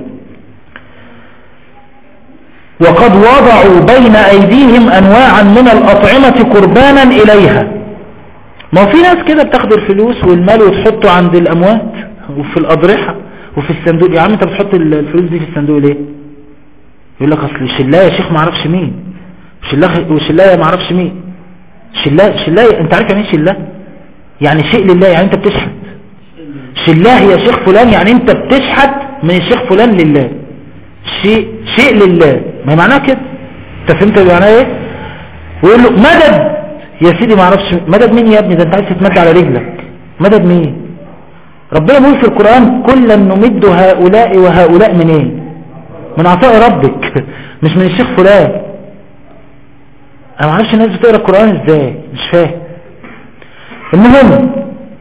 وقد وضعوا بين أيديهم أنواعا من الأطعمة قربانا إليها ما في ناس كده بتاخد الفلوس والمال وتحطه عند الأموات وفي الأضرحة وفي الصندوق يا عم انت بتحط الفلوس دي في الصندوق ليه يقول لك اصل شلاية يا شيخ ما اعرفش مين شلاية وشلاية ما اعرفش مين شلاية شلاية انت عارف يعني ايه شلاية يعني شيء لله يعني انت بتشحت شلاه يا شيخ فلان يعني انت بتشحت من الشيخ فلان لله شيء شيء لله ما معناه كده انت فهمت معناه ايه ويقول له مدد يا سيدي ما اعرفش مدد مين يا ابني ده انت عايز تتمد على رجلك مدد مين ربنا بيقول في القرآن كلا نمد هؤلاء وهؤلاء منين إيه؟ من عطاء ربك مش من الشيخ فلان انا ما اعرفش الناس بتقرا القرآن ازاي مش فاهم المهم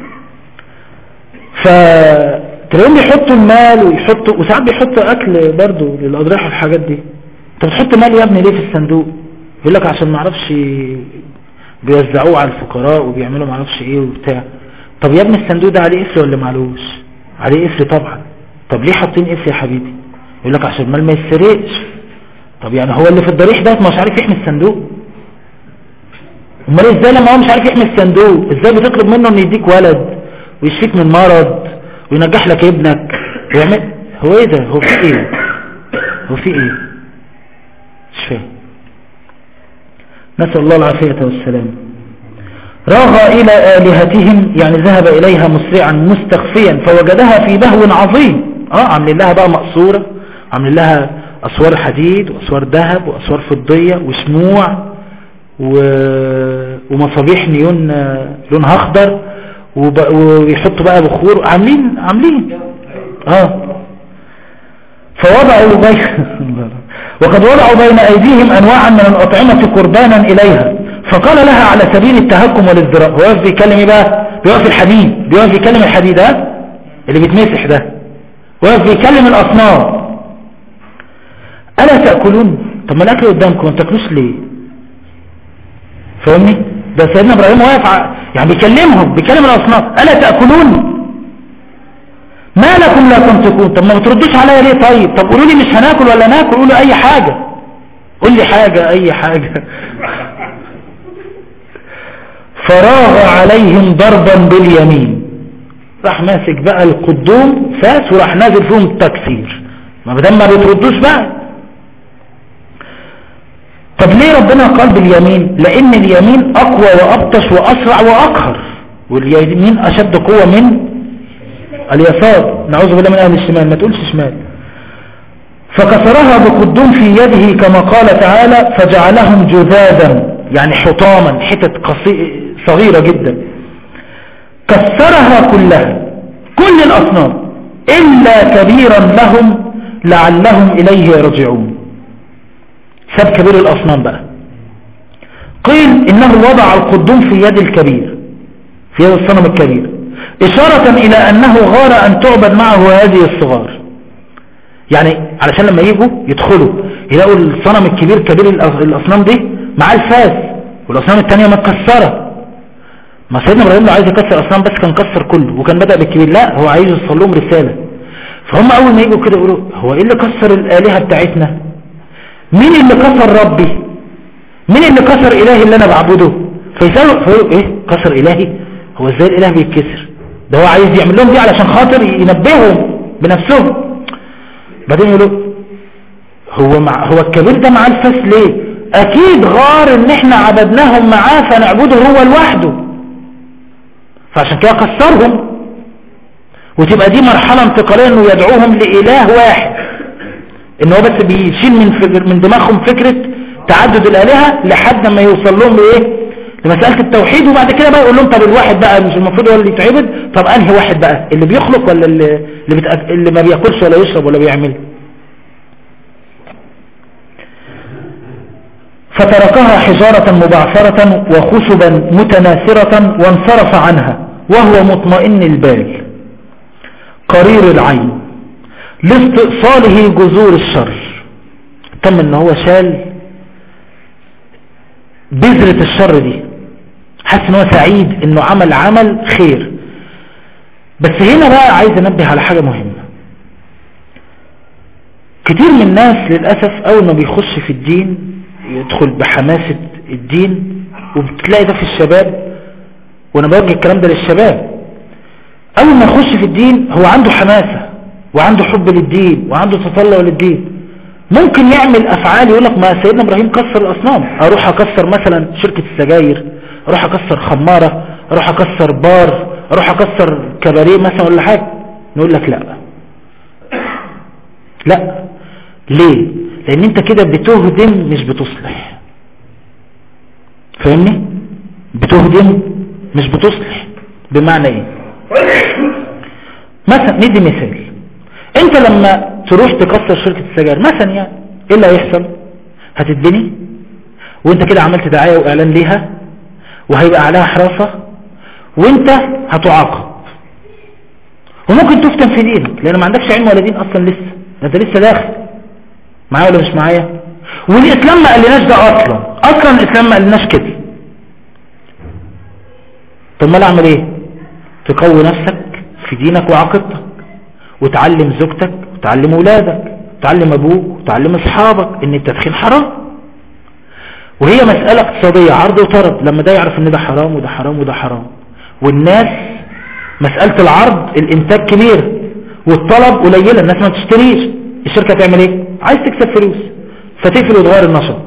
فتلاقيهم بيحطوا المال ويحطوا وساعات بيحطوا اكل برضو للاضرحه والحاجات دي انت بتحط مال يا ابني ليه في الصندوق يقول لك عشان ما اعرفش بيوزعوه على الفقراء وبيعملوا ما اعرفش ايه وبتاع طب يا ابني الصندوق ده عليه قفل ولا معلوش عليه قفل طبعا طب ليه حاطين قفل يا حبيبي يقول لك عشان المال ما يتسرقش طب يعني هو اللي في الضريح ده مش عارف يحمي الصندوق امال ازاي لما هو مش عارف يحمي الصندوق ازاي بتطلب منه انه يديك ولد ويشفيك من مرض وينجح لك ابنك ويعمل هو ايه ده هو في ايه هو في ايه مش فاهم نسأل الله العافية والسلام راغ إلى آلهتهم يعني ذهب إليها مسرعا مستخفيا فوجدها في بهو عظيم اه عاملين لها بقى مقصورة عاملين لها أسوار حديد وأسوار ذهب وأسوار فضية وشموع و... ومصابيح نيون لونها أخضر وب... ويحطوا بقى بخور عاملين عاملين اه فوضعوا بين وقد وضعوا بين أيديهم أنواعا من الأطعمة قربانا إليها فقال لها على سبيل التهكم والازدراء هو واقف بيتكلم ايه بقى بيقف الحديد بيقف بيتكلم الحديد ها اللي بيتمسح ده واقف بيتكلم الأصنام ألا تأكلون طب ما الأكل قدامكم ما تاكلوش ليه فاهمني ده سيدنا ابراهيم واقف ع- يعني بيكلمهم بيكلم الاصنام الا تاكلون ما لكم لا تنطقون طب ما بتردوش عليا ليه طيب طب قولوا لي مش هناكل ولا ناكل قولوا اي حاجه قول لي حاجه اي حاجه فراغ عليهم ضربا باليمين راح ماسك بقى القدوم فاس وراح نازل فيهم تكسير ما دام ما بتردوش بقى طب ليه ربنا قال باليمين لان اليمين اقوى وابطش واسرع واقهر واليمين اشد قوة من اليسار نعوذ بالله من اهل الشمال ما تقولش شمال فكسرها بقدوم في يده كما قال تعالى فجعلهم جذاذا يعني حطاما حتت قصي... صغيرة جدا كسرها كلها كل الأصنام إلا كبيرا لهم لعلهم إليه يرجعون ساب كبير الأصنام بقى قيل إنه وضع القدوم في يد الكبير في يد الصنم الكبير إشارة إلى أنه غار أن تعبد معه هذه الصغار يعني علشان لما يجوا يدخلوا يلاقوا الصنم الكبير كبير الأص- الأصنام دي مع الفاس والأصنام التانية متكسرة ما سيدنا إبراهيم لو عايز يكسر أصنام بس كان كسر كله وكان بدأ بالكبير لا هو عايز يوصل لهم رسالة فهم أول ما يجوا كده يقولوا هو إيه اللي كسر الآلهة بتاعتنا مين اللي كسر ربي مين اللي كسر إلهي اللي أنا بعبده فيسألوا فيقولوا إيه كسر إلهي هو إزاي الإله بيتكسر ده هو عايز يعمل لهم دي علشان خاطر ينبههم بنفسهم بعدين يقولوا هو مع هو الكبير ده معاه الفاس ليه اكيد غار ان احنا عبدناهم معاه فنعبده هو لوحده فعشان كده كسرهم وتبقى دي مرحلة انتقالية انه يدعوهم لإله واحد ان هو بس بيشيل من فكر من دماغهم فكرة تعدد الآلهة لحد ما يوصل لهم لإيه لمسألة التوحيد وبعد كده بقى يقول لهم طب الواحد بقى مش المفروض هو اللي يتعبد طب انهي واحد بقى اللي بيخلق ولا اللي, اللي, بتأك... اللي ما بياكلش ولا يشرب ولا بيعمل فتركها حجارة مبعثرة وخشبا متناثرة وانصرف عنها وهو مطمئن البال قرير العين لاستئصاله جذور الشر تم ان هو شال بذرة الشر دي حاسس ان هو سعيد انه عمل عمل خير بس هنا بقى عايز انبه على حاجة مهمة كتير من الناس للأسف اول ما بيخش في الدين يدخل بحماسة الدين وبتلاقي ده في الشباب وانا بوجه الكلام ده للشباب اول ما يخش في الدين هو عنده حماسة وعنده حب للدين وعنده تطلع للدين ممكن يعمل افعال يقول لك ما سيدنا ابراهيم كسر الاصنام اروح اكسر مثلا شركة السجاير اروح اكسر خمارة اروح اكسر بار اروح اكسر كباريه مثلا ولا حاجة نقول لك لا لا ليه لان انت كده بتهدم مش بتصلح فاهمني بتهدم مش بتصلح بمعنى ايه مثلا ندي مثال انت لما تروح تكسر شركة السجاير مثلا يعني ايه اللي هيحصل هتتبني وانت كده عملت دعاية واعلان ليها وهيبقى عليها حراسة وانت هتعاقب وممكن تفتن في دينك لان ما عندكش علم ولا دين اصلا لسه ده انت لسه داخل معايا ولا مش معايا والاسلام ما قالناش ده اصلا اصلا الاسلام ما قالناش كده طب ما اعمل ايه تقوي نفسك في دينك وعقيدتك وتعلم زوجتك وتعلم ولادك وتعلم ابوك وتعلم اصحابك ان التدخين حرام وهي مسألة اقتصادية عرض وطلب لما ده يعرف ان ده حرام وده حرام وده حرام والناس مسألة العرض الانتاج كبير والطلب قليلة الناس ما تشتريش الشركة تعمل ايه عايز تكسب فلوس فتقفل وتغير النشاط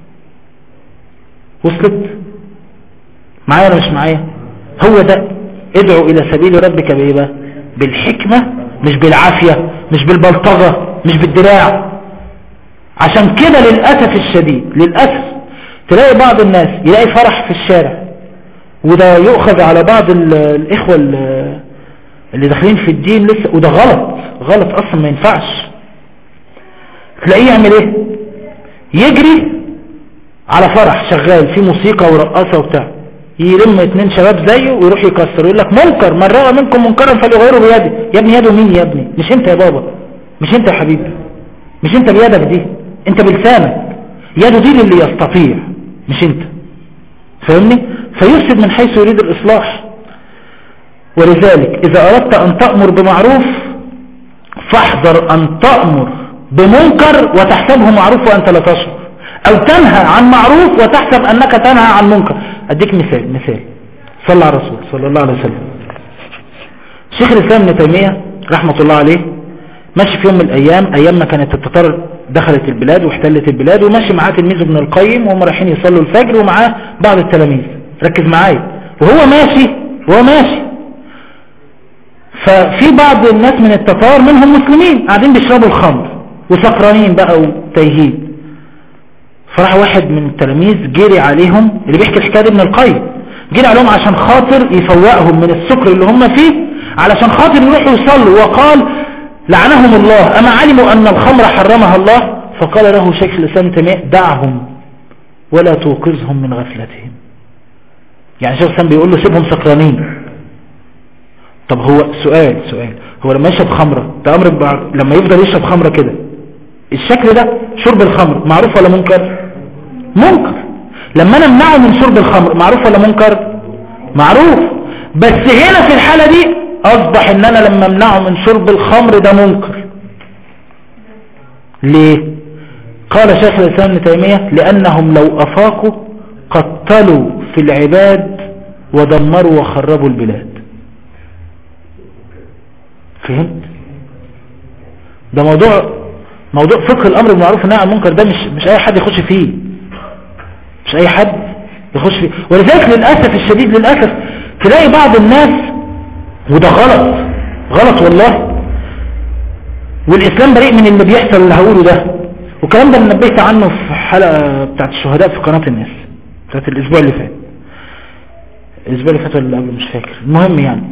وصلت معايا ولا مش معايا هو ده ادعو الى سبيل ربك بايه بقى بالحكمة مش بالعافية مش بالبلطغة مش بالدراع عشان كده للأسف الشديد للأسف تلاقي بعض الناس يلاقي فرح في الشارع وده يؤخذ على بعض ال- الإخوة ال- اللي داخلين في الدين لسه وده غلط غلط أصلا ما ينفعش تلاقيه يعمل ايه يجري على فرح شغال في موسيقى ورقصة وبتاع يلم اتنين شباب زيه ويروح يكسر يقول لك منكر من رأى منكم منكرا فليغيره بيده يا ابني يده مين يا ابني مش انت يا بابا مش انت يا حبيبي مش انت بيدك دي انت بلسانك يده دي للي يستطيع مش انت فاهمني فيفسد من حيث يريد الإصلاح ولذلك إذا أردت أن تأمر بمعروف فاحذر أن تأمر بمنكر وتحسبه معروف وأنت لا تشعر أو تنهى عن معروف وتحسب أنك تنهى عن منكر أديك مثال مثال صلى على الرسول صلى الله عليه وسلم شيخ الإسلام ابن تيمية رحمة الله عليه ماشي في يوم من الأيام أيام ما كانت التتار دخلت البلاد واحتلت البلاد وماشي معاه تلميذه ابن القيم وهم رايحين يصلوا الفجر ومعاه بعض التلاميذ ركز معايا وهو ماشي وهو ماشي ففي بعض الناس من التتار منهم مسلمين قاعدين بيشربوا الخمر وسكرانين بقى وتايهين فراح واحد من التلاميذ جري عليهم اللي بيحكي الحكايه دي ابن القيم جري عليهم عشان خاطر يفوقهم من السكر اللي هم فيه علشان خاطر يروحوا يصلوا وقال لعنهم الله أما علموا أن الخمر حرمها الله فقال له شيخ الإسلام تيمية دعهم ولا توقظهم من غفلتهم يعني شيخ الإسلام بيقول له سيبهم سكرانين طب هو سؤال سؤال هو لما يشرب خمرة ده أمر بع- لما يفضل يشرب خمرة كده الشكل ده شرب الخمر معروف ولا منكر منكر لما انا امنعه من شرب الخمر معروف ولا منكر معروف بس هنا في الحالة دي اصبح ان انا لما امنعه من شرب الخمر ده منكر ليه قال شيخ الاسلام ابن تيمية لانهم لو افاقوا قتلوا في العباد ودمروا وخربوا البلاد فهمت ده موضوع موضوع فقه الامر بالمعروف والنهي عن المنكر ده مش مش اي حد يخش فيه مش اي حد يخش فيه ولذلك للاسف الشديد للاسف تلاقي بعض الناس وده غلط غلط والله والاسلام بريء من اللي بيحصل اللي هقوله ده والكلام ده انا نبهت عنه في حلقه بتاعت الشهداء في قناه الناس بتاعت الاسبوع اللي فات الاسبوع اللي فات ولا اللي قبله مش فاكر المهم يعني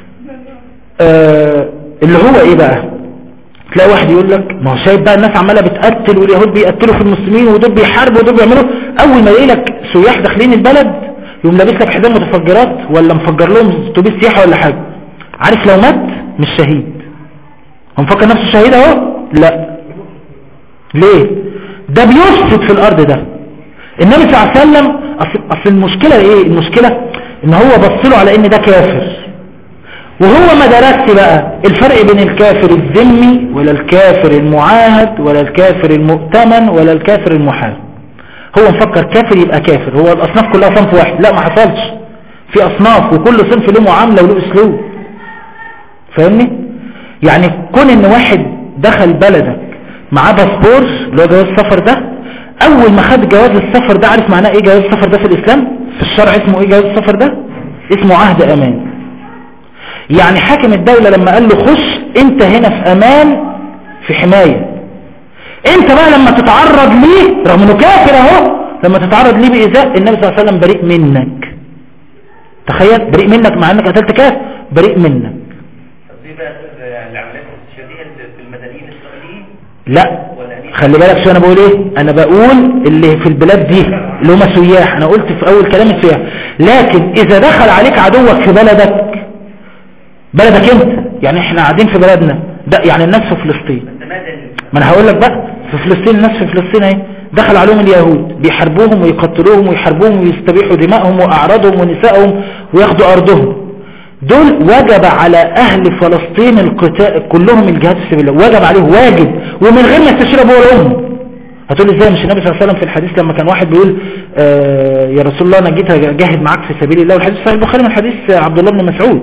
آه اللي هو ايه بقى تلاقي واحد يقول لك ما هو شايف بقى الناس عماله بتقتل واليهود بيقتلوا في المسلمين ودول بيحاربوا ودول بيعملوا اول ما يلاقي لك سياح داخلين البلد يقوم لابس لك حزام متفجرات ولا مفجر لهم اتوبيس سياحه ولا حاجه عارف لو مات مش شهيد هو مفكر نفسه شهيد اهو لا ليه ده بيفسد في الارض ده النبي صلى الله عليه وسلم اصل, أصل المشكله ايه المشكله ان هو بص له على ان ده كافر وهو ما درسش بقى الفرق بين الكافر الذمي ولا الكافر المعاهد ولا الكافر المؤتمن ولا الكافر المحارب هو مفكر كافر يبقى كافر هو الأصناف كلها صنف واحد لا ما حصلش في أصناف وكل صنف له معاملة وله أسلوب فاهمني يعني كون ان واحد دخل بلدك معاه باسبور اللي هو جواز السفر ده اول ما خد جواز السفر ده عارف معناه ايه جواز السفر ده في الاسلام في الشرع اسمه ايه جواز السفر ده اسمه عهد امان يعني حاكم الدولة لما قال له خش انت هنا في امان في حماية انت بقى لما تتعرض ليه رغم انه كافر اهو لما تتعرض ليه بإيذاء النبي صلى الله عليه وسلم بريء منك تخيل بريء منك مع انك قتلت كافر بريء منك طب دي بقى العمليات الاستشهادية في المدنيين الإسرائيليين لا ولا يعني خلي بالك شو انا بقول ايه انا بقول اللي في البلاد دي اللي هم سياح انا قلت في اول كلام السياح لكن اذا دخل عليك عدوك في بلدك بلدك انت يعني احنا قاعدين في بلدنا ده يعني الناس في فلسطين انت مدني ما انا هقول لك بقى في فلسطين الناس في فلسطين اهي دخل عليهم اليهود بيحاربوهم ويقتلوهم ويحاربوهم ويستبيحوا دمائهم واعراضهم ونسائهم وياخدوا ارضهم دول وجب على اهل فلسطين القتال كلهم الجهاد في سبيل الله وجب عليه واجب ومن غير ما يستشير ابوه ولا امه هتقول ازاي مش النبي صلى الله عليه وسلم في الحديث لما كان واحد بيقول آه يا رسول الله انا جيت اجاهد معاك في سبيل الله والحديث صحيح البخاري من حديث عبد الله بن مسعود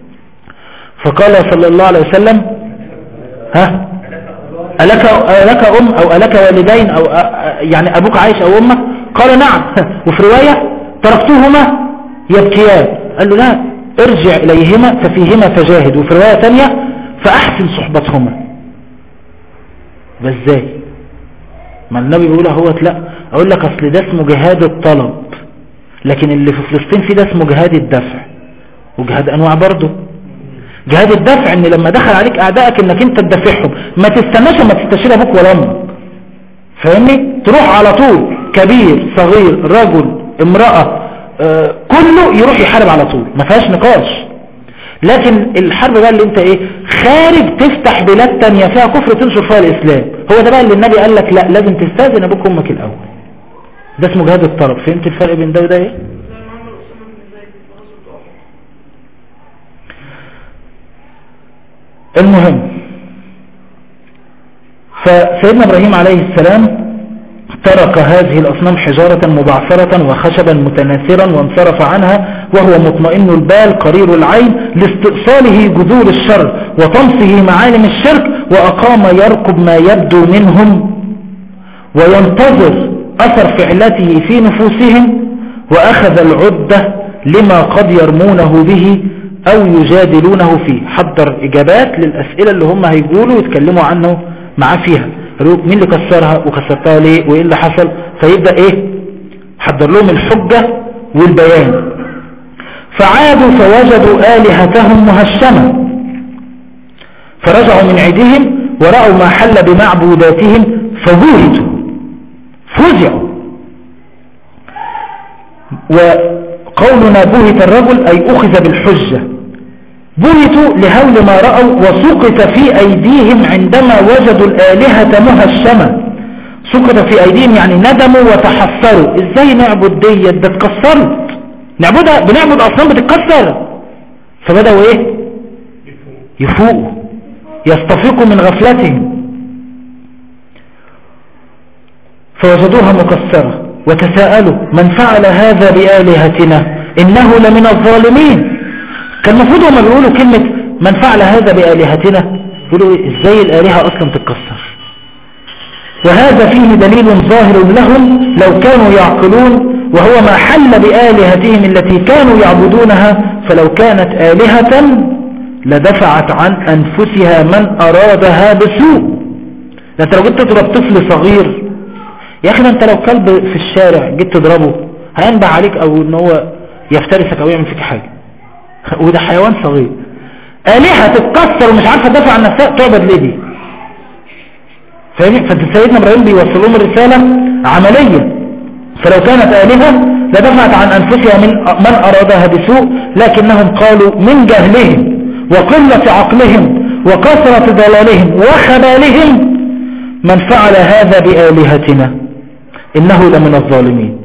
فقال صلى الله عليه وسلم ها ألك, ألك أم أو ألك والدين أو أ- أ- يعني أبوك عايش أو أمك قال نعم وفي رواية تركتهما يبكيان قال له لا ارجع إليهما ففيهما فجاهد وفي رواية ثانية فأحسن صحبتهما بس ازاي ما النبي بيقول اهوت لا اقول لك اصل ده اسمه جهاد الطلب لكن اللي في فلسطين في ده اسمه جهاد الدفع وجهاد انواع برضه جهاد الدفع ان لما دخل عليك اعدائك انك انت تدافعهم ما تستناش اما تستشير ابوك ولا امك فاهمني تروح على طول كبير صغير رجل امرأة آه كله يروح يحارب على طول ما فيهاش نقاش لكن الحرب بقى اللي انت ايه خارج تفتح بلاد تانية فيها كفر تنشر فيها الاسلام هو ده بقى اللي النبي قال لك لا لازم تستاذن ابوك وامك الاول ده اسمه جهاد الطلب فهمت الفرق بين ده وده ايه زي ما عمل أسامة بن المهم فسيدنا ابراهيم عليه السلام ترك هذه الأصنام حجارة مبعثرة وخشبا متناثرا وانصرف عنها وهو مطمئن البال قرير العين لاستئصاله جذور الشر وطمسه معالم الشرك وأقام يرقب ما يبدو منهم وينتظر أثر فعلته في نفوسهم وأخذ العدة لما قد يرمونه به أو يجادلونه فيه حضر إجابات للأسئلة اللي هم هيقولوا ويتكلموا عنه معاه فيها قالوا مين اللي كسرها وكسرتها ليه وإيه اللي حصل فيبدأ إيه حضر لهم الحجة والبيان فعادوا فوجدوا آلهتهم مهشمة فرجعوا من عيدهم ورأوا ما حل بمعبوداتهم فبهتوا فزعوا وقولنا بهت الرجل أي أخذ بالحجة بهتوا لهول ما رأوا وسقط في أيديهم عندما وجدوا الآلهة مهشمة سقط في أيديهم يعني ندموا وتحسروا إزاي نعبد ديت ده اتكسرت نعبدها بنعبد أصنام بتتكسر فبدأوا إيه يفوقوا يستفيقوا من غفلتهم فوجدوها مكسرة وتساءلوا من فعل هذا بآلهتنا إنه لمن الظالمين كان المفروض هم بيقولوا كلمة من فعل هذا بآلهتنا يقولوا ازاي الآلهة أصلا تتكسر وهذا فيه دليل ظاهر لهم لو كانوا يعقلون وهو ما حل بآلهتهم التي كانوا يعبدونها فلو كانت آلهة لدفعت عن أنفسها من أرادها بسوء ده انت لو جيت تضرب طفل صغير يا أخي ده انت لو كلب في الشارع جيت تضربه هينبع عليك أو ان هو يفترسك أو يعمل فيك حاجة وده حيوان صغير آلهة تتكسر ومش عارفة تدافع عن نفسها تعبد ليه دي فاهمين فسيدنا ابراهيم بيوصل لهم الرسالة عملية فلو كانت آلهة لدفعت عن أنفسها من من أرادها بسوء لكنهم قالوا من جهلهم وقلة عقلهم وكثرة ضلالهم وخبالهم من فعل هذا بآلهتنا إنه لمن الظالمين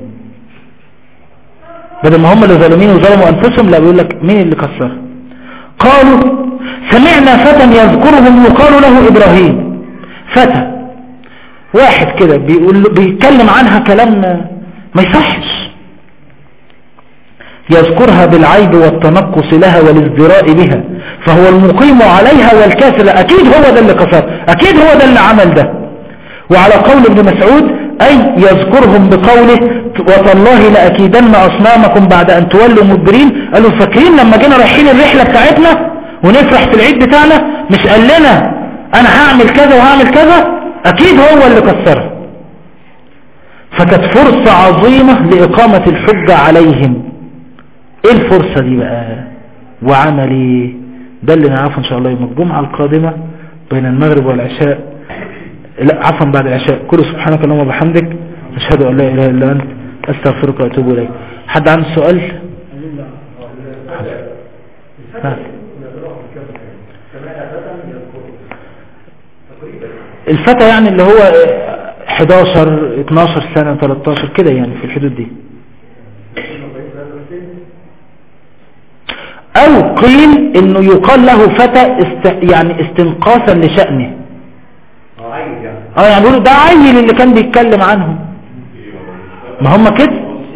بدل ما هم اللي ظالمين وظلموا أنفسهم لا بيقول لك مين اللي كسر قالوا سمعنا فتى يذكرهم يقال له إبراهيم فتى واحد كده بيقول بيتكلم عنها كلام ما يصحش يذكرها بالعيب والتنقص لها والازدراء بها فهو المقيم عليها والكاسر أكيد هو ده اللي كسر أكيد هو ده اللي عمل ده وعلى قول ابن مسعود أي يذكرهم بقوله وتالله لأكيدن أصنامكم بعد أن تولوا مدبرين قالوا فاكرين لما جينا رايحين الرحلة بتاعتنا ونفرح في العيد بتاعنا مش قال لنا أنا هعمل كذا وهعمل كذا أكيد هو اللي كسرها فكانت فرصة عظيمة لإقامة الحجة عليهم إيه الفرصة دي بقى وعمل إيه ده اللي نعرفه إن شاء الله يوم الجمعة القادمة بين المغرب والعشاء لا عفوا بعد العشاء كل سبحانك اللهم وبحمدك أشهد أن لا إله إلا أنت أستغفرك وأتوب إليك حد عنده سؤال ها. الفتى يعني اللي هو 11 12 سنة 13 كده يعني في الحدود دي او قيل انه يقال له فتى است يعني استنقاصا لشأنه اه يعني بيقولوا ده عيل اللي كان بيتكلم عنهم ما هم كده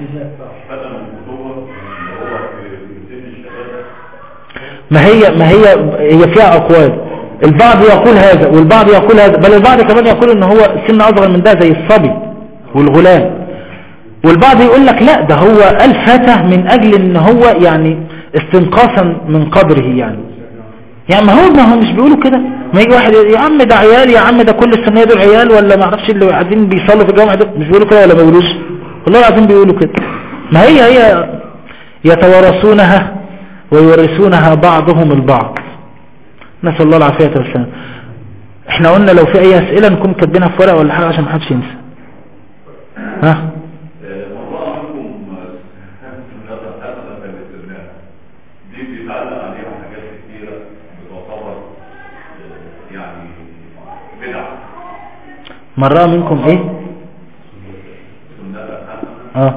ما هي ما هي هي فيها اقوال البعض يقول هذا والبعض يقول هذا بل البعض كمان يقول ان هو سن اصغر من ده زي الصبي والغلام والبعض يقول لك لا ده هو الفتى من اجل ان هو يعني استنقاصا من قدره يعني يعني ما هو ما هو مش بيقولوا كده ما يجي واحد يا عم ده عيال يا عم ده كل السنة دول عيال ولا ما اعرفش اللي قاعدين بيصلوا في الجامعة دول مش بيقولوا كده ولا ما بيقولوش والله العظيم بيقولوا كده ما هي هي يتوارثونها ويورثونها بعضهم البعض نسأل الله العافية والسلام احنا قلنا لو في اي اسئلة نكون كاتبينها في ورقة ولا حاجة عشان محدش ينسى ها مرة منكم ايه اه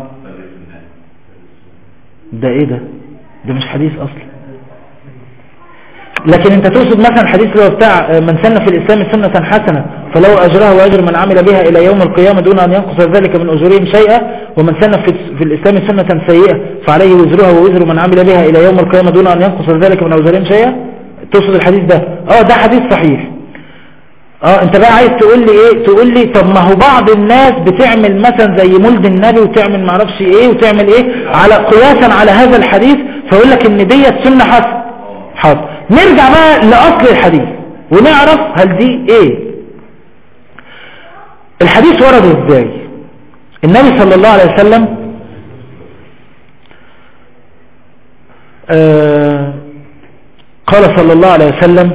ده ايه ده ده مش حديث اصلا لكن انت تقصد مثلا الحديث اللي هو بتاع آه، من سن في الاسلام سنة حسنة فلو اجرها واجر من عمل بها الى يوم القيامة دون ان ينقص ذلك من اجورهم شيئا ومن سن في, في الاسلام سنة سيئة فعليه وزرها ووزر من عمل بها الى يوم القيامة دون ان ينقص ذلك من اجورهم شيئا تقصد الحديث ده اه ده حديث صحيح اه انت بقى عايز تقول لي ايه تقول لي طب ما هو بعض الناس بتعمل مثلا زي مولد النبي وتعمل معرفش ايه وتعمل ايه على قياسا على هذا الحديث فيقول لك ان ديت سنة حسن حاضر نرجع بقى لاصل الحديث ونعرف هل دي ايه الحديث ورد ازاي النبي صلى الله عليه وسلم آه قال صلى الله عليه وسلم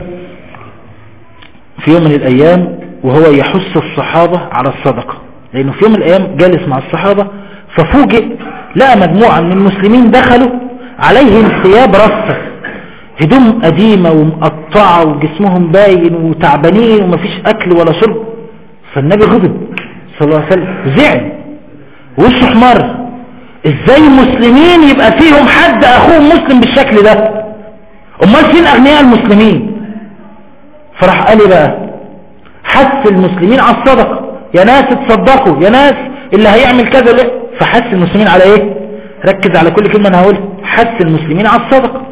في يوم من الأيام وهو يحث الصحابة على الصدقة لأنه في يوم من الأيام جالس مع الصحابة ففوجئ لقى مجموعة من المسلمين دخلوا عليهم ثياب رصة هدوم قديمة ومقطعة وجسمهم باين وتعبانين ومفيش أكل ولا شرب فالنبي غضب صلى الله عليه وسلم زعل وشه احمر ازاي المسلمين يبقى فيهم حد اخوهم مسلم بالشكل ده امال فين اغنياء المسلمين فراح قال ايه بقى حث المسلمين على الصدقه يا ناس اتصدقوا يا ناس اللي هيعمل كذا لا فحث المسلمين على ايه ركز على كل كلمه انا هقولها حث المسلمين على الصدقه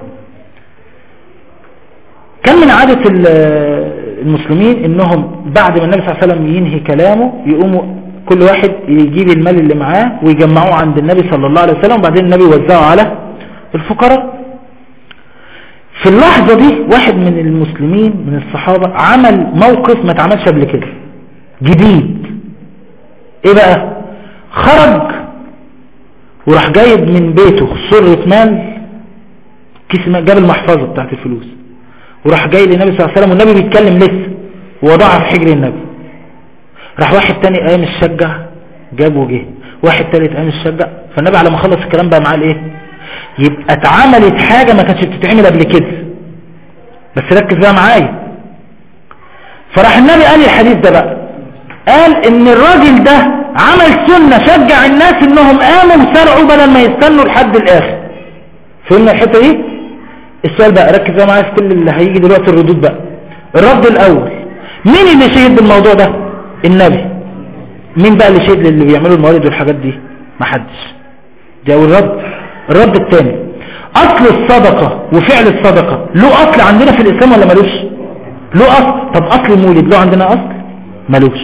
كان من عادة المسلمين انهم بعد ما النبي صلى الله عليه وسلم ينهي كلامه يقوموا كل واحد يجيب المال اللي معاه ويجمعوه عند النبي صلى الله عليه وسلم وبعدين النبي يوزعه على الفقراء في اللحظة دي واحد من المسلمين من الصحابة عمل موقف ما اتعملش قبل كده جديد ايه بقى خرج وراح جايب من بيته صرة مال كيس مال جاب المحفظة بتاعت الفلوس وراح جاي للنبي صلى الله عليه وسلم والنبي بيتكلم لسه ووضعها في حجر النبي راح واحد تاني قام الشجع جاب وجه واحد تالت قام الشجع فالنبي على ما خلص الكلام بقى معاه الايه يبقى اتعملت حاجة ما كانتش بتتعمل قبل كده بس ركز بقى معايا فراح النبي قال الحديث ده بقى قال ان الراجل ده عمل سنة شجع الناس انهم قاموا وسرعوا بدل ما يستنوا لحد الاخر فهمنا الحتة دي السؤال بقى ركز بقى معايا في كل اللي هيجي دلوقتي الردود بقى الرد الاول مين اللي شهد بالموضوع ده النبي مين بقى اللي شهد اللي بيعملوا الموارد والحاجات دي محدش ده اول رد الرد الثاني اصل الصدقة وفعل الصدقة له اصل عندنا في الاسلام ولا ملوش له اصل طب اصل المولد له عندنا اصل ملوش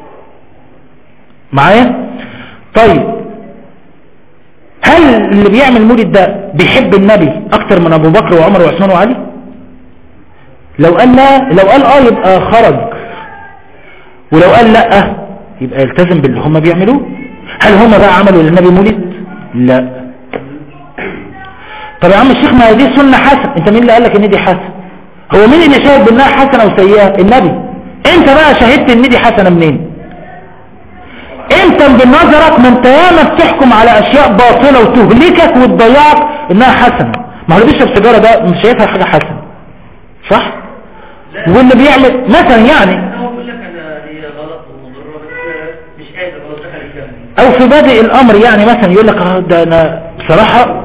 معايا طيب هل اللي بيعمل مولد ده بيحب النبي اكتر من ابو بكر وعمر وعثمان وعلي لو قال لا لو قال اه يبقى خرج ولو قال لا يبقى يلتزم باللي هم بيعملوه هل هم بقى عملوا للنبي مولد لا طب يا عم الشيخ ما هي دي سنة حسن انت مين اللي قال لك ان دي حسن هو مين اللي شاهد بانها حسنة وسيئة النبي انت بقى شهدت ان دي حسنة منين انت بنظرك ما انت ياما بتحكم على اشياء باطلة وتهلكك وتضيعك انها حسنة ما هو اللي بيشرب سيجارة ده مش شايفها حاجة حسنة صح واللي بيعمل مثلا يعني هو بيقول لك انا هي غلط ومضره بس مش قادر خلاص دخل الجامعه او في بادئ الامر يعني مثلا يقول لك اه ده انا بصراحة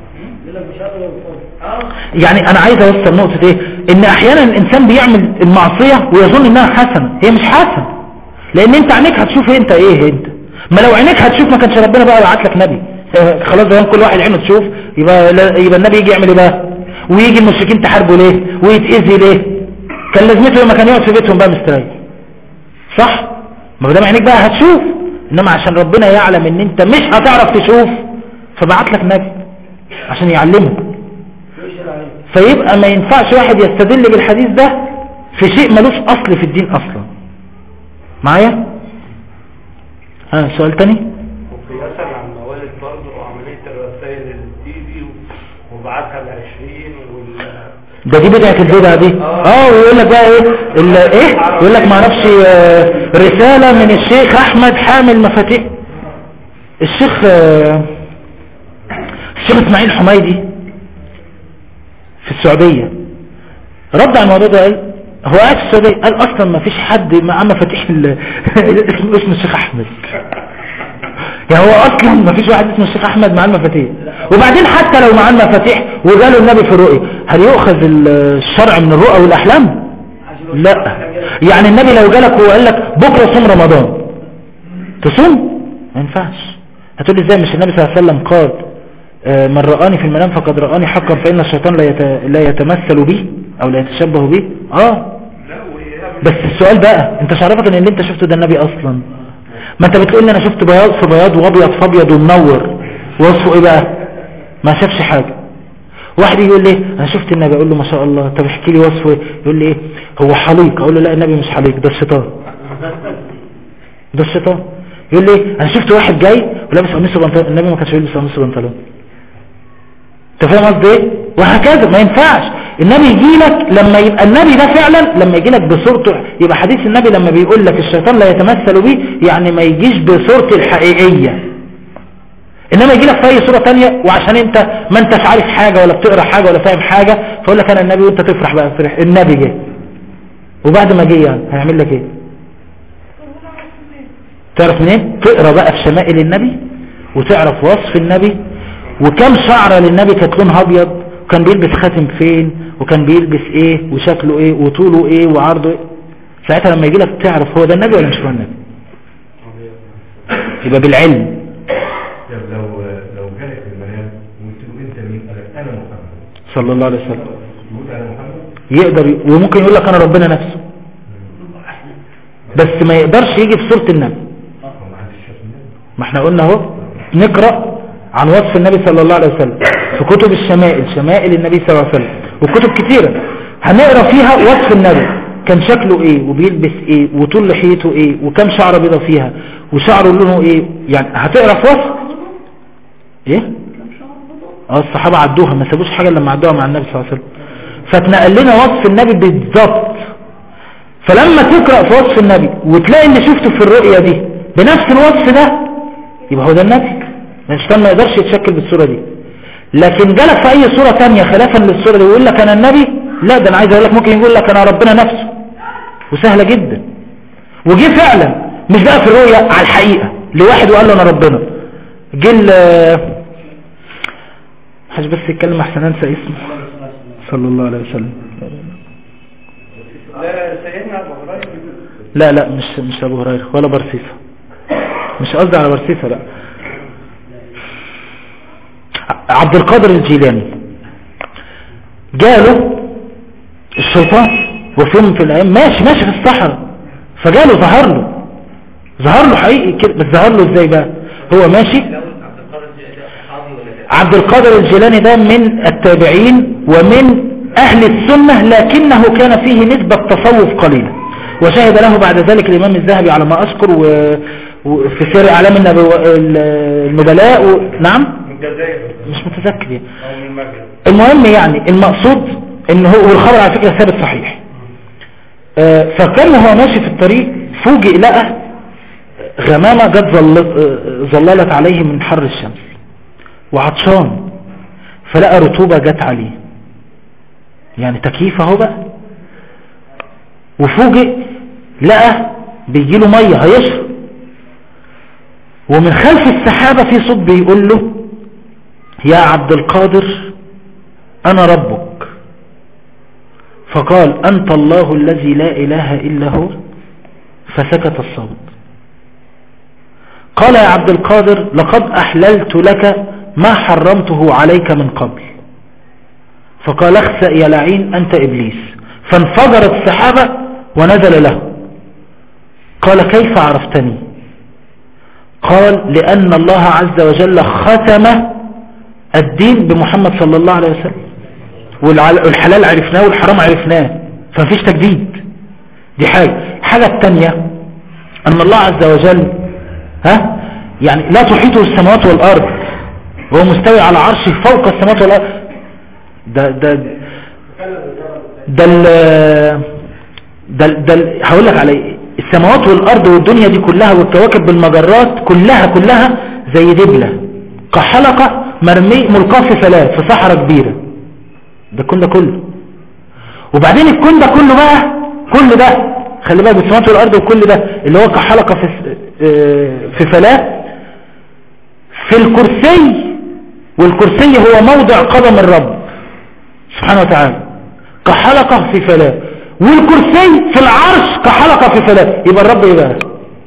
يعني انا عايز اوصل نقطة ايه ان احيانا الانسان بيعمل المعصية ويظن انها حسنة هي مش حسنة لان انت عينيك هتشوف انت ايه انت ما لو عينيك هتشوف ما كانش ربنا بقى يبعت لك نبي آه، خلاص ده كل واحد عينه تشوف يبقى لا- يبقى النبي يجي يعمل ايه بقى ويجي المشركين تحاربوا ليه ويتأذي ليه كان لازمته لما كان يقعد في بيتهم بقى مستريح صح ما هو ده عينيك بقى هتشوف انما عشان ربنا يعلم ان انت مش هتعرف تشوف فبعت لك نبي عشان يعلمك فيبقى ما ينفعش واحد يستدل بالحديث ده في شيء ملوش اصل في الدين اصلا معايا ها سؤال تاني وقياسا على الموالد برضه وعملية الرسائل التيفي وبعتها ل 20 وال ده دي بدعة البدعة دي اه ويقول لك بقى ايه ال- ايه يقول لك ما اعرفش آه، رسالة من الشيخ احمد حامل مفاتيح الشيخ آه، الشيخ اسماعيل حميدي في السعودية رد على الموضوع ده قال هو قاعد في السعودية قال اصلا ما فيش حد معاه مفاتيح ال- اسمه اسمه الشيخ احمد يعني هو اصلا ما فيش واحد اسمه الشيخ احمد معاه المفاتيح وبعدين حتى لو معاه المفاتيح وجاله النبي في الرؤيا هل يؤخذ الشرع من الرؤى والأحلام لا يعني النبي لو جالك وقال لك بكرة صوم رمضان تصوم ما ينفعش هتقول لي ازاي مش النبي صلى الله عليه وسلم قال آه، من رآني في المنام فقد رآني حقا فإن الشيطان لا يت- لا يتمثل بي أو لا يتشبه بي اه لا ويعمل بس السؤال بقى انت مش عرفك ان اللي انت شفته ده النبي اصلا ما انت بتقول لي انا شفت بياض في بياض وابيض في ابيض ومنور وصفه ايه بقى ما شافش حاجة واحد يقول لي انا شفت النبي اقول له ما شاء الله طب احكي لي وصفه ايه يقول لي ايه هو حليق اقول له لا النبي مش حليق ده الشيطان ده الشيطان يقول لي انا شفت واحد جاي ولابس قميص وبنطلون النبي ما كانش بيلبس قميص وبنطلون انت فاهم قصدي ايه وهكذا ما ينفعش النبي يجي لك لما يبقى النبي ده فعلا لما يجي لك بصورته يبقى حديث النبي لما بيقول لك الشيطان لا يتمثل به يعني ما يجيش بصورته الحقيقية انما يجي لك في اي صورة تانية وعشان انت ما انتش عارف حاجة ولا بتقرا حاجة ولا فاهم حاجة فيقول لك انا النبي وانت تفرح بقى تفرح النبي جه وبعد ما جه يعني هيعمل لك ايه تعرف منين تقرا بقى في شمائل النبي وتعرف وصف النبي وكم شعره للنبي كانت لونها ابيض وكان بيلبس خاتم فين وكان بيلبس ايه وشكله ايه وطوله ايه وعرضه ايه ساعتها لما يجي لك تعرف هو ده النبي ولا مش هو النبي يبقى بالعلم طب لو لو جالك في المنام وقلت له انت مين؟ قال لك انا محمد صلى الله عليه وسلم تقول انا محمد؟ يقدر ي... وممكن يقول لك انا ربنا نفسه بس ما يقدرش يجي في صورة النبي هو ما حدش شاف النبي ما احنا قلنا اهو نقرأ عن وصف النبي صلى الله عليه وسلم في كتب الشمائل شمائل النبي صلى الله عليه وسلم وكتب كتيرة هنقرأ فيها وصف النبي كان شكله ايه وبيلبس ايه وطول لحيته ايه وكم شعر بيضة فيها وشعره لونه ايه يعني هتقرأ في وصف ايه اه الصحابة عدوها ما سابوش حاجة لما عدوها مع النبي صلى الله عليه وسلم فتنقل لنا وصف النبي بالضبط فلما تقرأ في وصف النبي وتلاقي اللي شفته في الرؤية دي بنفس الوصف ده يبقى هو ده النبي الشيطان ما يقدرش يتشكل بالصورة دي لكن جالك في اي صورة تانية خلافا للصورة دي ويقول لك انا النبي لا ده انا عايز اقول لك ممكن يقول لك انا ربنا نفسه وسهلة جدا وجي فعلا مش بقى في الرؤية على الحقيقة لواحد وقال له انا ربنا جه ال- حاج بس يتكلم احسن انسى اسمه صلى الله عليه وسلم لا سيدنا ابو هريره لا لا مش مش ابو هريره ولا برسيسه مش قصدي على برسيسه لا ع- عبد القادر الجيلاني جاله الشيطان وفي يوم في الايام ماشي ماشي في الصحراء فجاله ظهر له ظهر له حقيقي كده بس ظهر له ازاي بقى هو ماشي عبد القادر الجيلاني ده من التابعين ومن أهل السنة لكنه كان فيه نسبة تصوف قليلة وشهد له بعد ذلك الإمام الذهبي على ما أذكر و- وفي سير أعلام النبو- النبلاء و... نعم من الجزائر مش متذكر يعني. او من المغرب المهم يعني المقصود ان هو والخبر على فكرة ثابت صحيح آه، فكان وهو ماشي في الطريق فوجئ لقى غمامة جت ظل- آه، ظللت عليه من حر الشمس وعطشان فلقى رطوبة جت عليه يعني تكييف اهو بقى وفوجئ لقى بيجيله مية هيشرب ومن خلف السحابة في صوت بيقول له يا عبد القادر أنا ربك فقال أنت الله الذي لا إله إلا هو فسكت الصوت قال يا عبد القادر لقد أحللت لك ما حرمته عليك من قبل فقال اخسأ يا لعين أنت إبليس فانفجرت السحابة ونزل له قال كيف عرفتني قال لأن الله عز وجل ختم الدين بمحمد صلى الله عليه وسلم والعل- والحلال عرفناه والحرام عرفناه فمفيش تجديد دي حاجة الحاجة التانية أن الله عز وجل ها يعني لا تحيطه السماوات والأرض وهو مستوي على عرشه فوق السماوات والأرض ده ده ده ال ده ال- ده ال- هقول لك على إيه. السماوات والأرض والدنيا دي كلها والكواكب بالمجرات كلها كلها زي دبلة كحلقة مرمي ملقاة في فلاة في صحراء كبيرة ده الكون ده كله وبعدين الكون ده كله بقى كل ده خلي بالك السماوات والأرض وكل ده اللي هو كحلقة في س- آه، في فلاة في الكرسي والكرسي هو موضع قدم الرب سبحانه وتعالى كحلقة في فلاة والكرسي في العرش كحلقة في فلاة يبقى الرب ايه بقى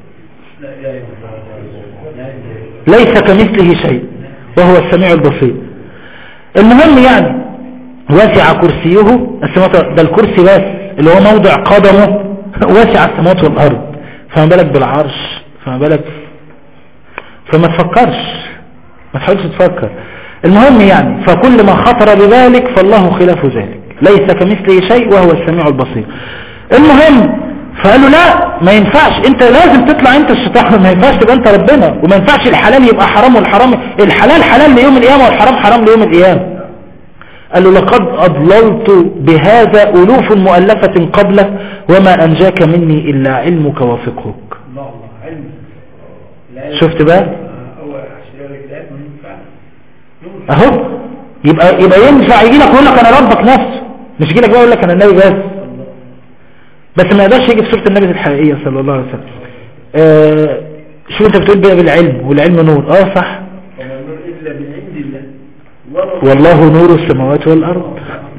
ليس كمثله شيء وهو السميع البصير المهم يعني وسع كرسيه السماوات ده الكرسي بس اللي هو موضع قدمه وسع السماوات والارض فما بالك بالعرش فما بالك فما تفكرش ما تحاولش تفكر المهم يعني فكل ما خطر بذلك فالله خلاف ذلك ليس كمثله شيء وهو السميع البصير المهم فقالوا لا ما ينفعش انت لازم تطلع انت الشيطان ما ينفعش تبقى انت ربنا وما ينفعش الحلال يبقى حرام والحرام الحلال حلال ليوم القيامة والحرام حرام ليوم القيامة قال له لقد أضللت بهذا ألوف مؤلفة قبلك وما أنجاك مني إلا علمك وفقهك الله الله علم شفت بقى هو عشان الكتاب ما ينفعش اهو يبقى يبقى ينفع يجي لك ويقول لك انا ربك نفسه مش يجي لك بقى يقول لك انا النبي بس بس ما يقدرش يجي في سوره النبي الحقيقيه صلى الله عليه وسلم آه شو انت بتقول بقى بالعلم والعلم نور اه صح وما النور إلا من عند الله وما والله نور السماوات والارض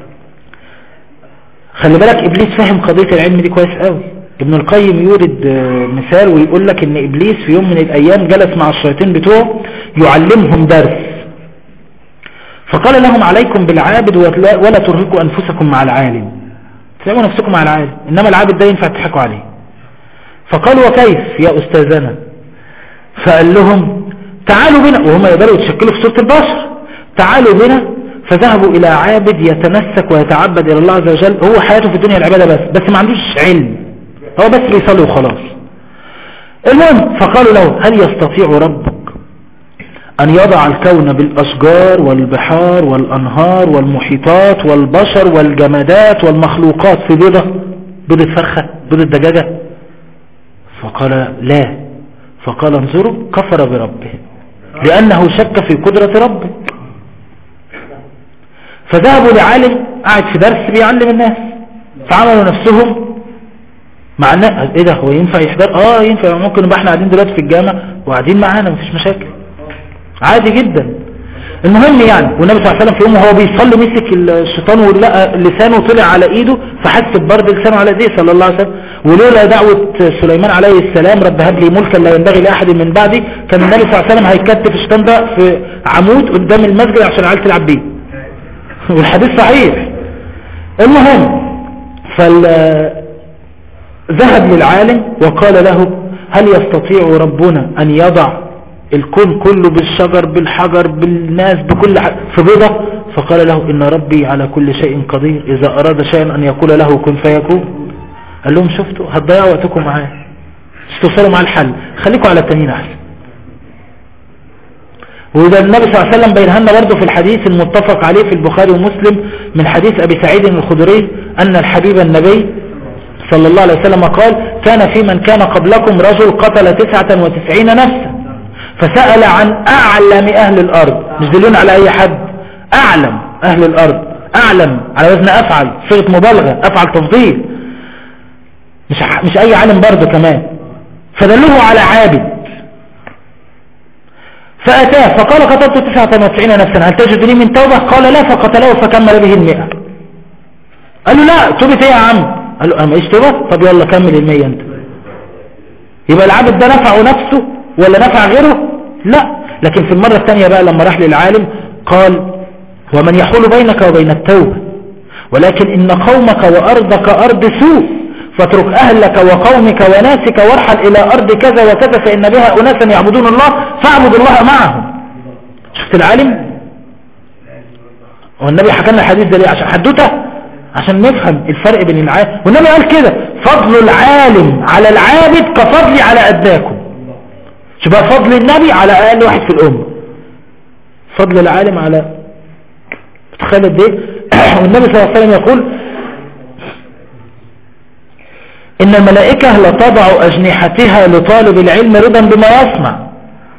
خلي بالك ابليس فاهم قضيه العلم دي كويس قوي ابن القيم يورد آه، مثال ويقول لك ان ابليس في يوم من الايام جلس مع الشياطين بتوعه يعلمهم درس فقال لهم عليكم بالعابد ولا ولا ترهقوا انفسكم مع العالم تلاقوا نفسكم مع العالم انما العابد ده ينفع تضحكوا عليه فقالوا وكيف يا استاذنا فقال لهم تعالوا بنا وهم يقدروا يتشكلوا في صورة البشر تعالوا بنا فذهبوا الى عابد يتمسك ويتعبد الى الله عز وجل هو حياته في الدنيا العبادة بس بس ما عندوش علم هو بس بيصلي وخلاص المهم فقالوا له هل يستطيع ربك أن يضع الكون بالأشجار والبحار والأنهار والمحيطات والبشر والجمادات والمخلوقات في بيضة بيضة فرخة بيضة دجاجة فقال لا فقال انظروا كفر بربه لأنه شك في قدرة ربه فذهبوا لعالم قاعد في درس بيعلم الناس فعملوا نفسهم مع الناس ايه ده هو ينفع يحضر اه ينفع ممكن نبقى احنا قاعدين دلوقتي في الجامع وقاعدين معانا مفيش مشاكل عادي جدا المهم يعني والنبي صلى الله عليه وسلم في يوم وهو بيصلي مسك الشيطان ولقى لسانه طلع على ايده فحس ببرد لسانه على ايديه صلى الله عليه وسلم ولولا دعوة سليمان عليه السلام رب هب لي ملكا لا ينبغي لاحد من بعدي كان النبي صلى الله عليه وسلم هيكتف الشيطان ده في عمود قدام المسجد عشان العيال تلعب بيه والحديث صحيح المهم فال ذهب للعالم وقال له هل يستطيع ربنا أن يضع الكون كله بالشجر بالحجر بالناس بكل حاجة في بيضة فقال له إن ربي على كل شيء قدير إذا أراد شيئا أن يقول له كن فيكون قال لهم شفتوا هتضيعوا وقتكم معاه مش توصلوا مع الحل خليكم على التانيين أحسن وإذا النبي صلى الله عليه وسلم بينها لنا برضه في الحديث المتفق عليه في البخاري ومسلم من حديث أبي سعيد الخدري أن الحبيب النبي صلى الله عليه وسلم قال كان في من كان قبلكم رجل قتل تسعة وتسعين نفسا فسأل عن أعلم أهل الأرض مش دلون على أي حد أعلم أهل الأرض أعلم على وزن أفعل صيغة مبالغة أفعل تفضيل مش, مش أي عالم برضه كمان فدلوه على عابد فأتاه فقال قتلت تسعة وتسعين نفسا هل تجد لي من توبة قال لا فقتله فكمل به المئة قال له لا توبة ايه يا عم قال له انا ماليش توبة طب يلا كمل المية انت يبقى العبد ده نفعه نفسه ولا نفع غيره لا لكن في المرة الثانية بقى لما راح للعالم قال ومن يحول بينك وبين التوبة ولكن إن قومك وأرضك أرض سوء فاترك أهلك وقومك وناسك وارحل إلى أرض كذا وكذا فإن بها أناسا يعبدون الله فاعبد الله معهم شفت العالم والنبي حكى لنا الحديث ده ليه عشان حدوته عشان نفهم الفرق بين العالم والنبي قال كده فضل العالم على العابد كفضلي على أدناكم شبه فضل النبي على أقل واحد في الأمة فضل العالم على تخيل قد ايه والنبي صلى الله عليه وسلم يقول إن الملائكة لتضع أجنحتها لطالب العلم رضا بما يسمع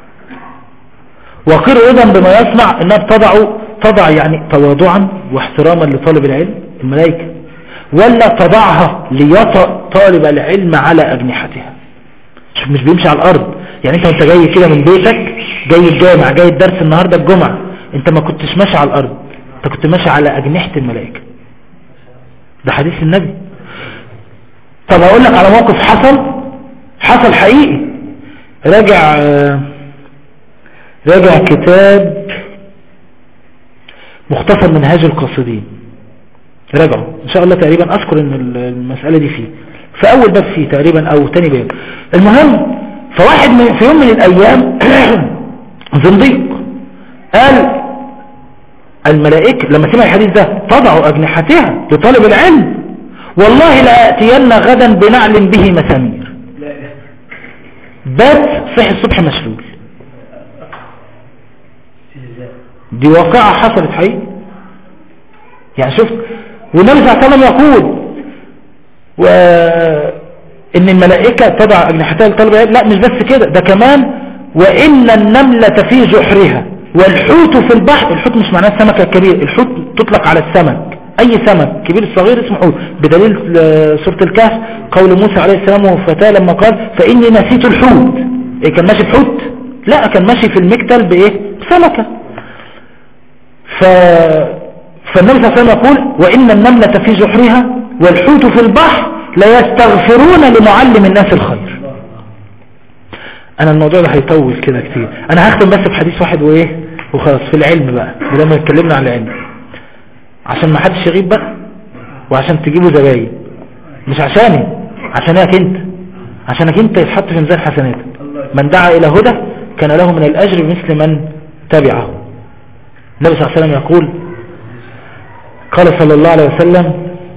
وقيل رضا بما يسمع إنها بتضع تضع يعني تواضعا واحتراما لطالب العلم الملائكة ولا تضعها ليطأ طالب العلم على أجنحتها مش بيمشي على الأرض يعني انت وانت جاي كده من بيتك جاي الجامع جاي الدرس النهاردة الجمعة انت ما كنتش ماشي على الارض انت كنت ماشي على اجنحة الملائكة ده حديث النبي طب اقول لك على موقف حصل حصل حقيقي راجع آه، راجع كتاب مختصر منهاج القاصدين راجعوا ان شاء الله تقريبا اذكر ان المسألة دي فيه في اول باب فيه تقريبا او تاني باب المهم فواحد من في يوم من الايام زنديق قال الملائكة لما سمع الحديث ده تضع اجنحتها لطالب العلم والله لأتين غدا بنعل به مسامير بات صحي الصبح مشلول دي واقعة حصلت حقيقي يعني شفت والنبي صلى الله عليه وسلم يقول و... ان الملائكة تضع اجنحتها لطلب العلم لا مش بس كده ده كمان وان النملة في جحرها والحوت في البحر الحوت مش معناه السمكة الكبير الحوت تطلق على السمك اي سمك كبير صغير اسمه حوت بدليل آه، سورة الكهف قول موسى عليه السلام وفتاه لما قال فاني نسيت الحوت ايه كان ماشي بحوت لا كان ماشي في المكتل بايه بسمكة ف... فالنبي صلى الله عليه وسلم يقول وإن النملة في جحرها والحوت في البحر لا يستغفرون لمعلم الناس الخير انا الموضوع ده هيطول كده كتير انا هختم بس بحديث واحد وايه وخلاص في العلم بقى بدل ما اتكلمنا عن العلم عشان ما حدش يغيب بقى وعشان تجيبوا زباين مش عشاني عشانك انت عشانك انت يتحط في ميزان حسناتك من دعا الى هدى كان له من الاجر مثل من تبعه النبي صلى الله عليه وسلم يقول قال صلى الله عليه وسلم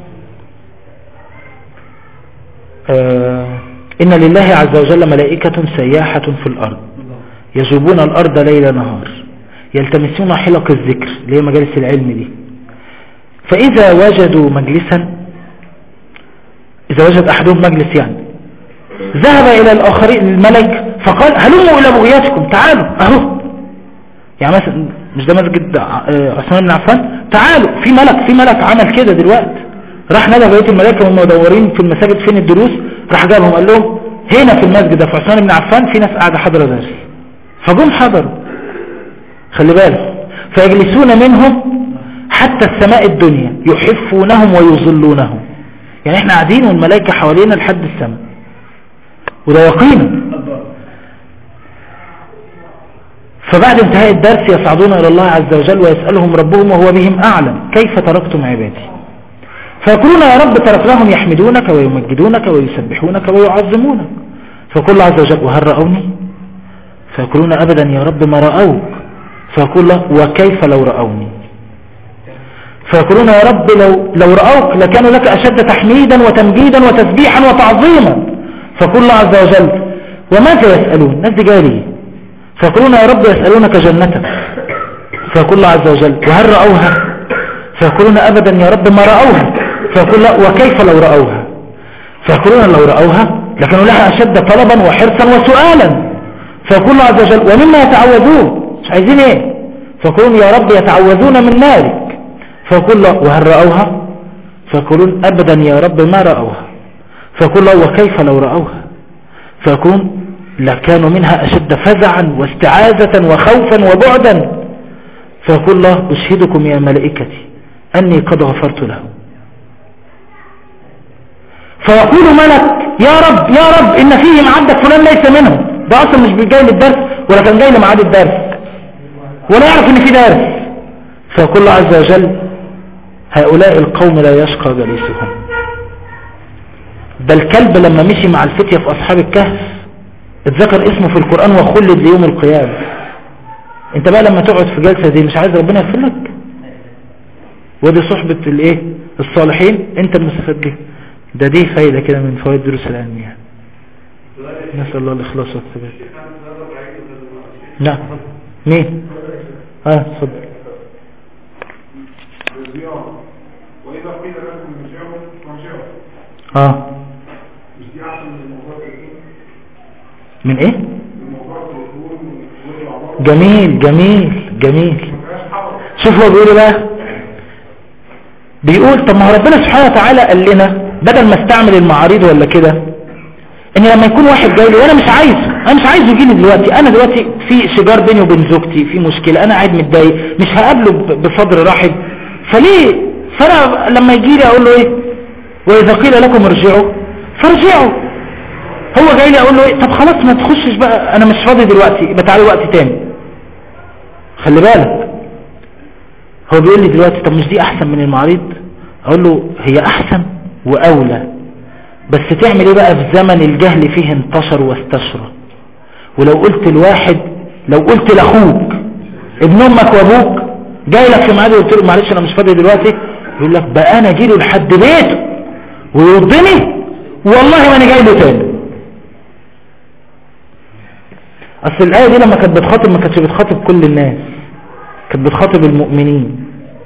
آه إن لله عز وجل ملائكة سياحة في الأرض يجوبون الأرض ليل نهار يلتمسون حلق الذكر اللي هي مجالس العلم دي فإذا وجدوا مجلسا إذا وجد أحدهم مجلس يعني ذهب إلى الآخرين الملك فقال هلموا إلى بغياتكم تعالوا أهو يعني مثلا مش ده مسجد آه، عثمان بن عفان تعالوا في ملك في ملك عمل كده دلوقتي راح نادى بقيه الملائكه وهم مدورين في المساجد فين الدروس راح جابهم قال لهم هنا في المسجد ده في عثمان بن عفان في ناس قاعده حاضره درس فجم حضروا خلي بالك فيجلسون منهم حتى السماء الدنيا يحفونهم ويظلونهم يعني احنا قاعدين والملائكه حوالينا لحد السماء وده يقينا فبعد انتهاء الدرس يصعدون إلى الله عز وجل ويسألهم ربهم وهو بهم أعلم كيف تركتم عبادي فيقولون يا رب تركناهم يحمدونك ويمجدونك ويسبحونك ويعظمونك فيقول الله عز وجل وهل رأوني فيقولون أبدا يا رب ما رأوك فيقول الله وكيف لو رأوني فيقولون يا رب لو, لو رأوك لكانوا لك أشد تحميدا وتمجيدا وتسبيحا وتعظيما فيقول الله عز وجل وماذا يسألون الناس دي جايه ليه فيقولون يا رب يسألونك جنتك فيقول الله عز وجل وهل رأوها فيقولون أبدا يا رب ما رأوها فيقول لا وكيف لو رأوها فيقولون لو رأوها لكانوا لها أشد طلبا وحرصا وسؤالا فيقول الله عز وجل ومما يتعوذون مش عايزين ايه فيقولون يا رب يتعوذون من نارك فيقول الله وهل رأوها فيقولون أبدا يا رب ما رأوها فيقول الله وكيف لو رأوها فيقولون لكانوا منها أشد فزعا واستعاذة وخوفا وبعدا فيقول الله أشهدكم يا ملائكتي أني قد غفرت له فيقول ملك يا رب يا رب إن فيهم عبدك فلان ليس منهم ده أصلا مش جاي للدرس ولا كان جاي لميعاد الدرس ولا يعرف إن في درس فيقول الله عز وجل هؤلاء القوم لا يشقى جليسهم ده الكلب لما مشي مع الفتية في أصحاب الكهف اتذكر اسمه في القرآن وخلد ليوم القيامة انت بقى لما تقعد في جلسة دي مش عايز ربنا يغفر لك ودي صحبة الايه الصالحين انت المستفاد بيه ده دي فايدة كده من فوائد دروس العلم يعني نسأل الله الإخلاص والثبات نعم مين اه اتفضل وإذا قيل لكم ارجعوا فارجعوا اه مش دي أحسن من الموضوع التليفون من ايه الموضوع التليفون والعبارة جميل جميل جميل ما فيهاش حرج شوف هو بيقول ايه بقى بيقول طب ما هو ربنا سبحانه وتعالى قال لنا بدل ما استعمل المعاريض ولا كده ان لما يكون واحد جاي لي وانا مش عايزه انا مش عايزه يجيلي دلوقتي انا دلوقتي في شجار بيني وبين زوجتي في مشكلة انا قاعد متضايق مش هقابله ب- بصدر رحب فليه فانا لما يجي لي اقول له ايه واذا قيل لكم ارجعوا فارجعوا هو جاي لي اقول له ايه طب خلاص ما تخشش بقى انا مش فاضي دلوقتي يبقى تعالى وقت تاني خلي بالك هو بيقول لي دلوقتي طب مش دي احسن من المعارض اقول له هي احسن واولى بس تعمل ايه بقى في زمن الجهل فيه انتشر واستشرى ولو قلت لواحد لو قلت لاخوك ابن امك وابوك جاي لك في ميعاد وقلت له معلش انا مش فاضي دلوقتي يقول لك بقى انا اجي له لحد بيته ويردني والله ما انا جاي له تاني اصل الايه دي لما كانت بتخاطب ما كانتش بتخاطب كل الناس كانت بتخاطب المؤمنين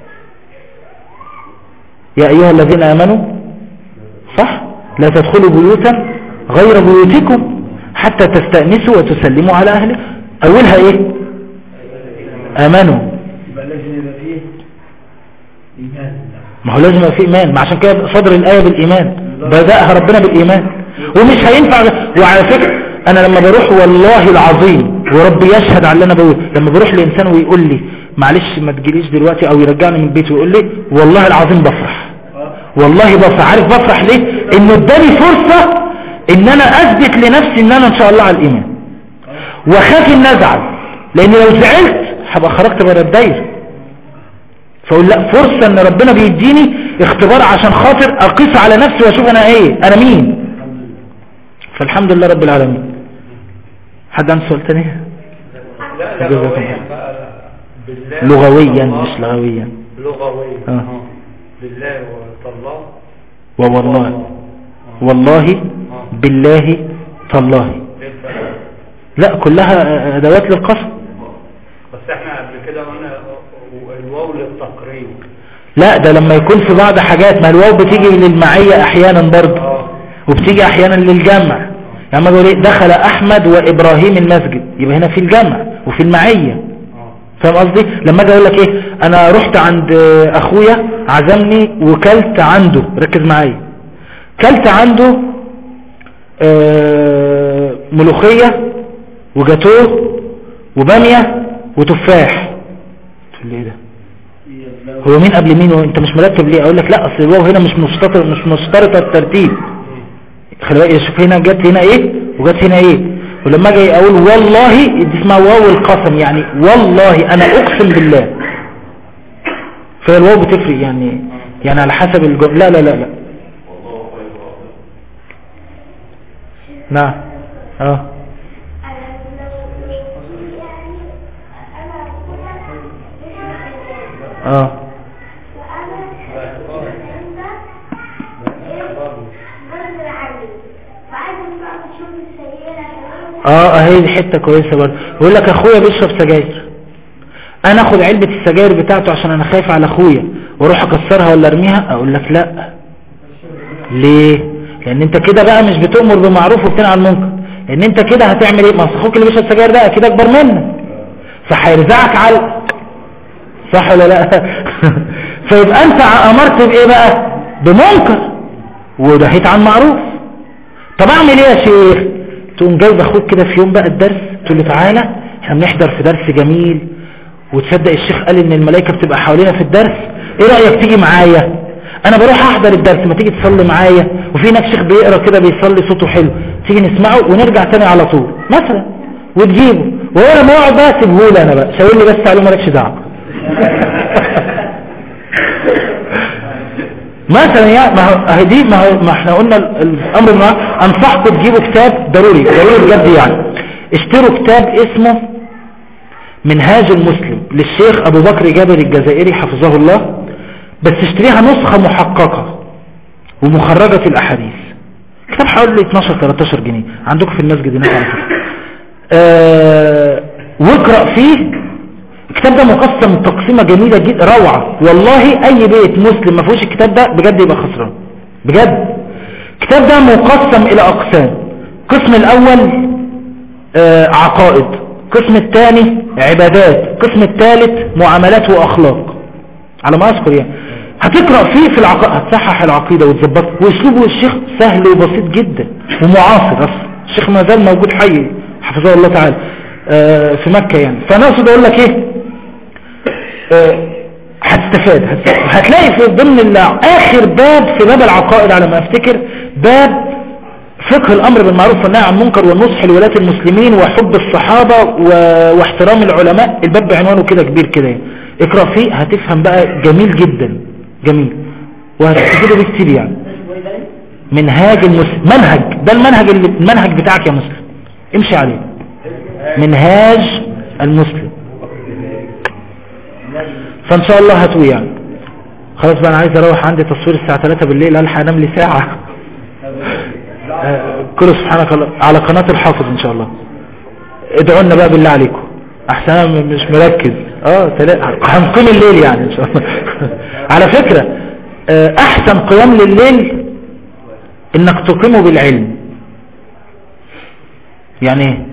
يا ايها الذين امنوا صح لا تدخلوا بيوتا غير بيوتكم حتى تستأنسوا وتسلموا على اهله اولها ايه امنوا يبقى لازم يبقى فيه إيمان ما هو لازم يبقى في ايمان ما عشان كده صدر الايه بالايمان بداها ربنا بالايمان ومش هينفع وعلى فكره انا لما بروح والله العظيم وربي يشهد على اللي انا بقول لما بروح لانسان ويقول لي معلش ما تجيليش دلوقتي او يرجعني من البيت ويقول لي والله العظيم بفرح والله بفرح عارف بفرح ليه انه اداني فرصه ان انا اثبت لنفسي ان انا ان شاء الله على الايمان واخاف ان ازعل لان لو زعلت هبقى خرجت بره الدايره فاقول لا فرصة ان ربنا بيديني اختبار عشان خاطر اقيس على نفسي واشوف انا ايه انا مين فالحمد لله رب العالمين حد عنده سؤال تاني لا جزاكم لغويا الله. بقى بالله لغويا والله. مش لغويا لغويا آه. آه. بالله والله ووالله والله بالله تالله إيه الفرق؟ لا كلها ادوات للقسم بس احنا قبل كده قلنا الواو للتقريب لا ده لما يكون في بعض حاجات ما الواو بتيجي للمعية احيانا برضه اه وبتيجي احيانا للجمع يعني ما اقول ايه دخل احمد وابراهيم المسجد يبقى هنا في الجمع وفي المعية اه فاهم قصدي لما اجي اقول لك ايه انا رحت عند اخويا عزمني وكلت عنده ركز معايا كلت عنده آه، ملوخية وجاتوه وبامية وتفاح تقول لي ايه ده هو مين قبل مين وانت مش مرتب ليه اقول لك لا اصل الواو هنا مش مشترطه مش مشترطه الترتيب خلي بالك شوف هنا جت هنا ايه وجت هنا ايه ولما اجي اقول والله دي اسمها واو القسم يعني والله انا اقسم بالله فهي الواو بتفرق يعني يعني على حسب الجمله لا لا لا لا نعم اه اه اه اهي دي حته كويسه برضه بيقول لك اخويا بيشرب سجاير انا اخد علبه السجاير بتاعته عشان انا خايف على اخويا واروح اكسرها ولا ارميها اقول لك لا ليه لان انت كده بقى مش بتؤمر بمعروف وبتنهى عن المنكر لان انت كده هتعمل ايه ما أصل اخوك اللي بيشرب سجاير ده اكيد اكبر منك فهيرزعك على صح ولا لا فيبقى انت امرت بايه بقى بمنكر ونهيت عن معروف طب اعمل ايه يا شيخ تقوم جايب اخوك كده في يوم بقى الدرس تقول له تعالى احنا بنحضر في درس جميل وتصدق الشيخ قال ان الملائكه بتبقى حوالينا في الدرس ايه رايك تيجي معايا انا بروح احضر الدرس ما تيجي تصلي معايا وفي هناك شيخ بيقرا كده بيصلي صوته حلو تيجي نسمعه ونرجع تاني على طول مثلا وتجيبه وهو لما يقعد بقى سيبه لي انا بقى شاور لي بس عليه مالكش دعوه مثلا يعني ما هو أهي دي ما هو ما احنا قلنا ال- الامر المعروف انصحكم تجيبوا كتاب ضروري ضروري بجد يعني اشتروا كتاب اسمه منهاج المسلم للشيخ ابو بكر جابر الجزائري حفظه الله بس اشتريها نسخة محققة ومخرجة الاحاديث كتاب حوالي 12 13 جنيه عندكم في المسجد هناك على فكرة اه واقرأ فيه الكتاب ده مقسم تقسيمة جميلة جدا روعة والله اي بيت مسلم ما فيهوش الكتاب ده بجد يبقى خسران بجد الكتاب ده مقسم الى اقسام القسم الاول آه عقائد القسم الثاني عبادات القسم الثالث معاملات واخلاق على ما اذكر يعني هتقرأ فيه في العقائد هتصحح العقيدة وتظبطها واسلوبه الشيخ سهل وبسيط جدا ومعاصر اصلا الشيخ ما زال موجود حي حفظه الله تعالى آه، في مكة يعني فانا اقصد اقول لك ايه آه، هتستفاد هتستفاد. هتلاقي في ضمن ال- اخر باب في باب العقائد على ما افتكر باب فقه الامر بالمعروف والنهي عن المنكر والنصح لولاة المسلمين وحب الصحابة و- واحترام العلماء الباب بعنوانه كده كبير كده يعني. اقرأ فيه هتفهم بقى جميل جدا جميل وهتستفيدوا بيه كتير يعني منهاج المسلم منهج ده المنهج اللي المنهج بتاعك يا مسلم امشي عليه منهاج المسلم فان شاء الله هتوي يعني خلاص بقى انا عايز اروح عندي تصوير الساعة 3 بالليل الحق انام لي ساعة آه، كل سبحانك الله على قناة الحافظ ان شاء الله ادعوا لنا بقى بالله عليكم احسن انا م- مش مركز اه تلا- هنقيم الليل يعني ان شاء الله على فكرة آه، احسن قيام لليل انك تقيمه بالعلم يعني ايه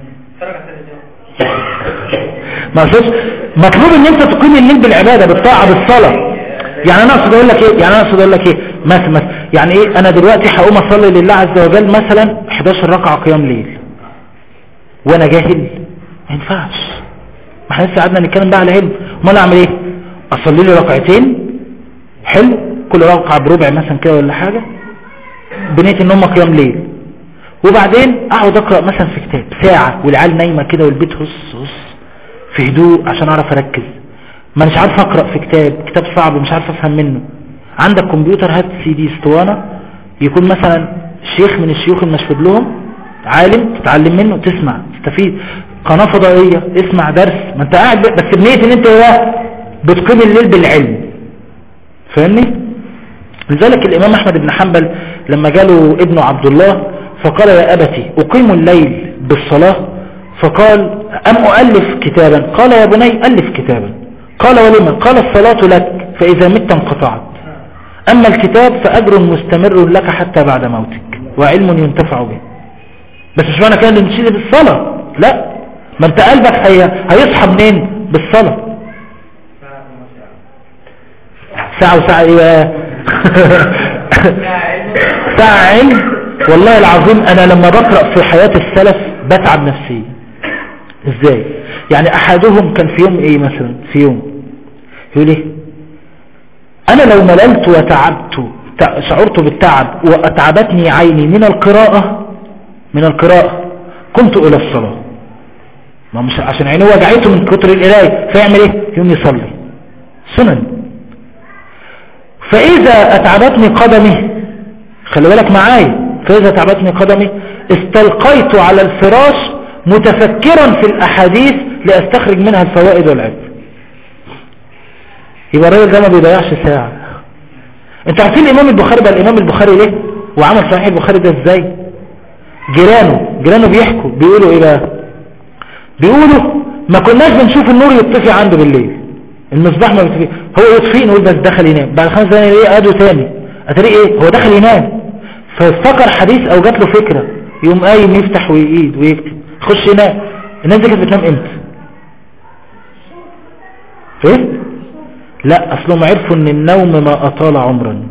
ما اقصدش مطلوب ان انت تقيم الليل بالعباده بالطاعه بالصلاه يعني انا اقصد اقول لك ايه يعني انا اقصد اقول لك ايه مثلا مثلا يعني ايه انا دلوقتي هقوم اصلي لله عز وجل مثلا 11 ركعه قيام ليل وانا جاهل ما ينفعش ما احنا لسه قعدنا نتكلم بقى على علم امال اعمل ايه اصلي لي ركعتين حلو كل ركعه بربع مثلا كده ولا حاجه بنيه ان هم قيام ليل وبعدين اقعد اقرا مثلا في كتاب ساعه والعيال نايمه كده والبيت هص هص في هدوء عشان اعرف اركز ما مش عارف اقرا في كتاب كتاب صعب مش عارف افهم منه عندك كمبيوتر هات سي دي اسطوانه يكون مثلا شيخ من الشيوخ المشهود لهم عالم تتعلم منه تسمع تستفيد قناه فضائيه اسمع درس ما انت قاعد ب- بس بنيه ان انت ايه بتقيم الليل بالعلم فاهمني لذلك الامام احمد بن حنبل لما جاله ابنه عبد الله فقال يا ابتي اقيم الليل بالصلاه فقال ام اؤلف كتابا قال يا بني الف كتابا قال ولما قال الصلاه لك فاذا مت انقطعت اما الكتاب فاجر مستمر لك حتى بعد موتك وعلم ينتفع به بس مش معنى كده ان نشيل بالصلاه لا ما انت قلبك هي... هيصحى منين بالصلاه ساعة وساعة ايه بقى ساعة علم والله العظيم انا لما بقرأ في حياة السلف بتعب نفسيا ازاي يعني احدهم كان في يوم ايه مثلا في يوم يقول ايه انا لو مللت وتعبت تع- شعرت بالتعب واتعبتني عيني من القراءة من القراءة قمت الى الصلاة ما مش عشان عينه وجعته من كتر القرايه فيعمل ايه يقوم يصلي سنن فإذا أتعبتني قدمي خلي بالك معايا فإذا أتعبتني قدمي استلقيت على الفراش متفكرا في الأحاديث لأستخرج منها الفوائد والعبر يبقى الراجل ده ما بيضيعش ساعة انتوا عارفين الإمام البخاري بقى الإمام البخاري ليه وعمل صحيح البخاري ده ازاي جيرانه جيرانه بيحكوا بيقولوا ايه بقى بيقولوا ما كناش بنشوف النور يطفي عنده بالليل المصباح ما بيطفي هو يطفي نقول بس دخل ينام بعد خمس دقايق ايه قعدوا تاني اتاري ايه هو دخل ينام فافتكر حديث او جات له فكرة يقوم قايم يفتح ويقيد ويكتب يخش ينام الناس دي كانت بتنام امتى فهمت لا اصلهم عرفوا ان النوم ما اطال عمرا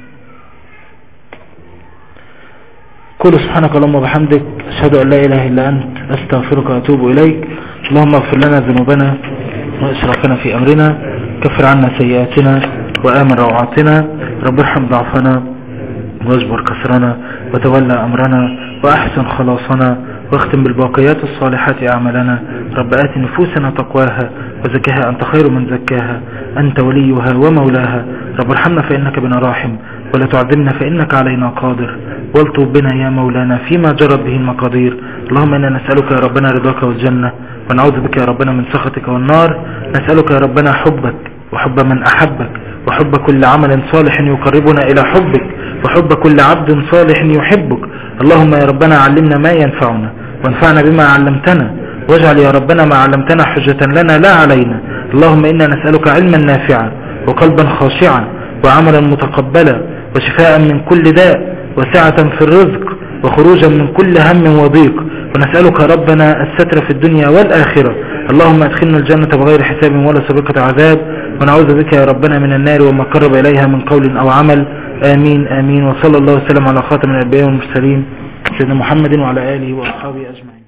قل سبحانك اللهم وبحمدك أشهد أن لا إله إلا أنت أستغفرك وأتوب إليك اللهم اغفر لنا ذنوبنا وإسرافنا في أمرنا كفر عنا سيئاتنا وآمن روعاتنا رب ارحم ضعفنا واجبر كسرنا وتولى أمرنا وأحسن خلاصنا واختم بالباقيات الصالحات أعمالنا رب آت نفوسنا تقواها وزكها أنت خير من زكاها أنت وليها ومولاها رب ارحمنا فإنك بنا راحم ولا تعذبنا فإنك علينا قادر والطب بنا يا مولانا فيما جرت به المقادير اللهم إنا نسألك يا ربنا رضاك والجنة ونعوذ بك يا ربنا من سخطك والنار نسألك يا ربنا حبك وحب من أحبك وحب كل عمل صالح يقربنا إلى حبك وحب كل عبد صالح يحبك اللهم يا ربنا علمنا ما ينفعنا وانفعنا بما علمتنا واجعل يا ربنا ما علمتنا حجة لنا لا علينا اللهم إنا نسألك علما نافعا وقلبا خاشعا وعملا متقبلا وشفاء من كل داء وسعة في الرزق وخروجا من كل هم وضيق ونسألك ربنا الستر في الدنيا والآخرة اللهم ادخلنا الجنة بغير حساب ولا سابقة عذاب ونعوذ بك يا ربنا من النار وما قرب إليها من قول أو عمل آمين آمين وصلى الله وسلم على خاتم الأنبياء والمرسلين سيدنا محمد وعلى آله وأصحابه أجمعين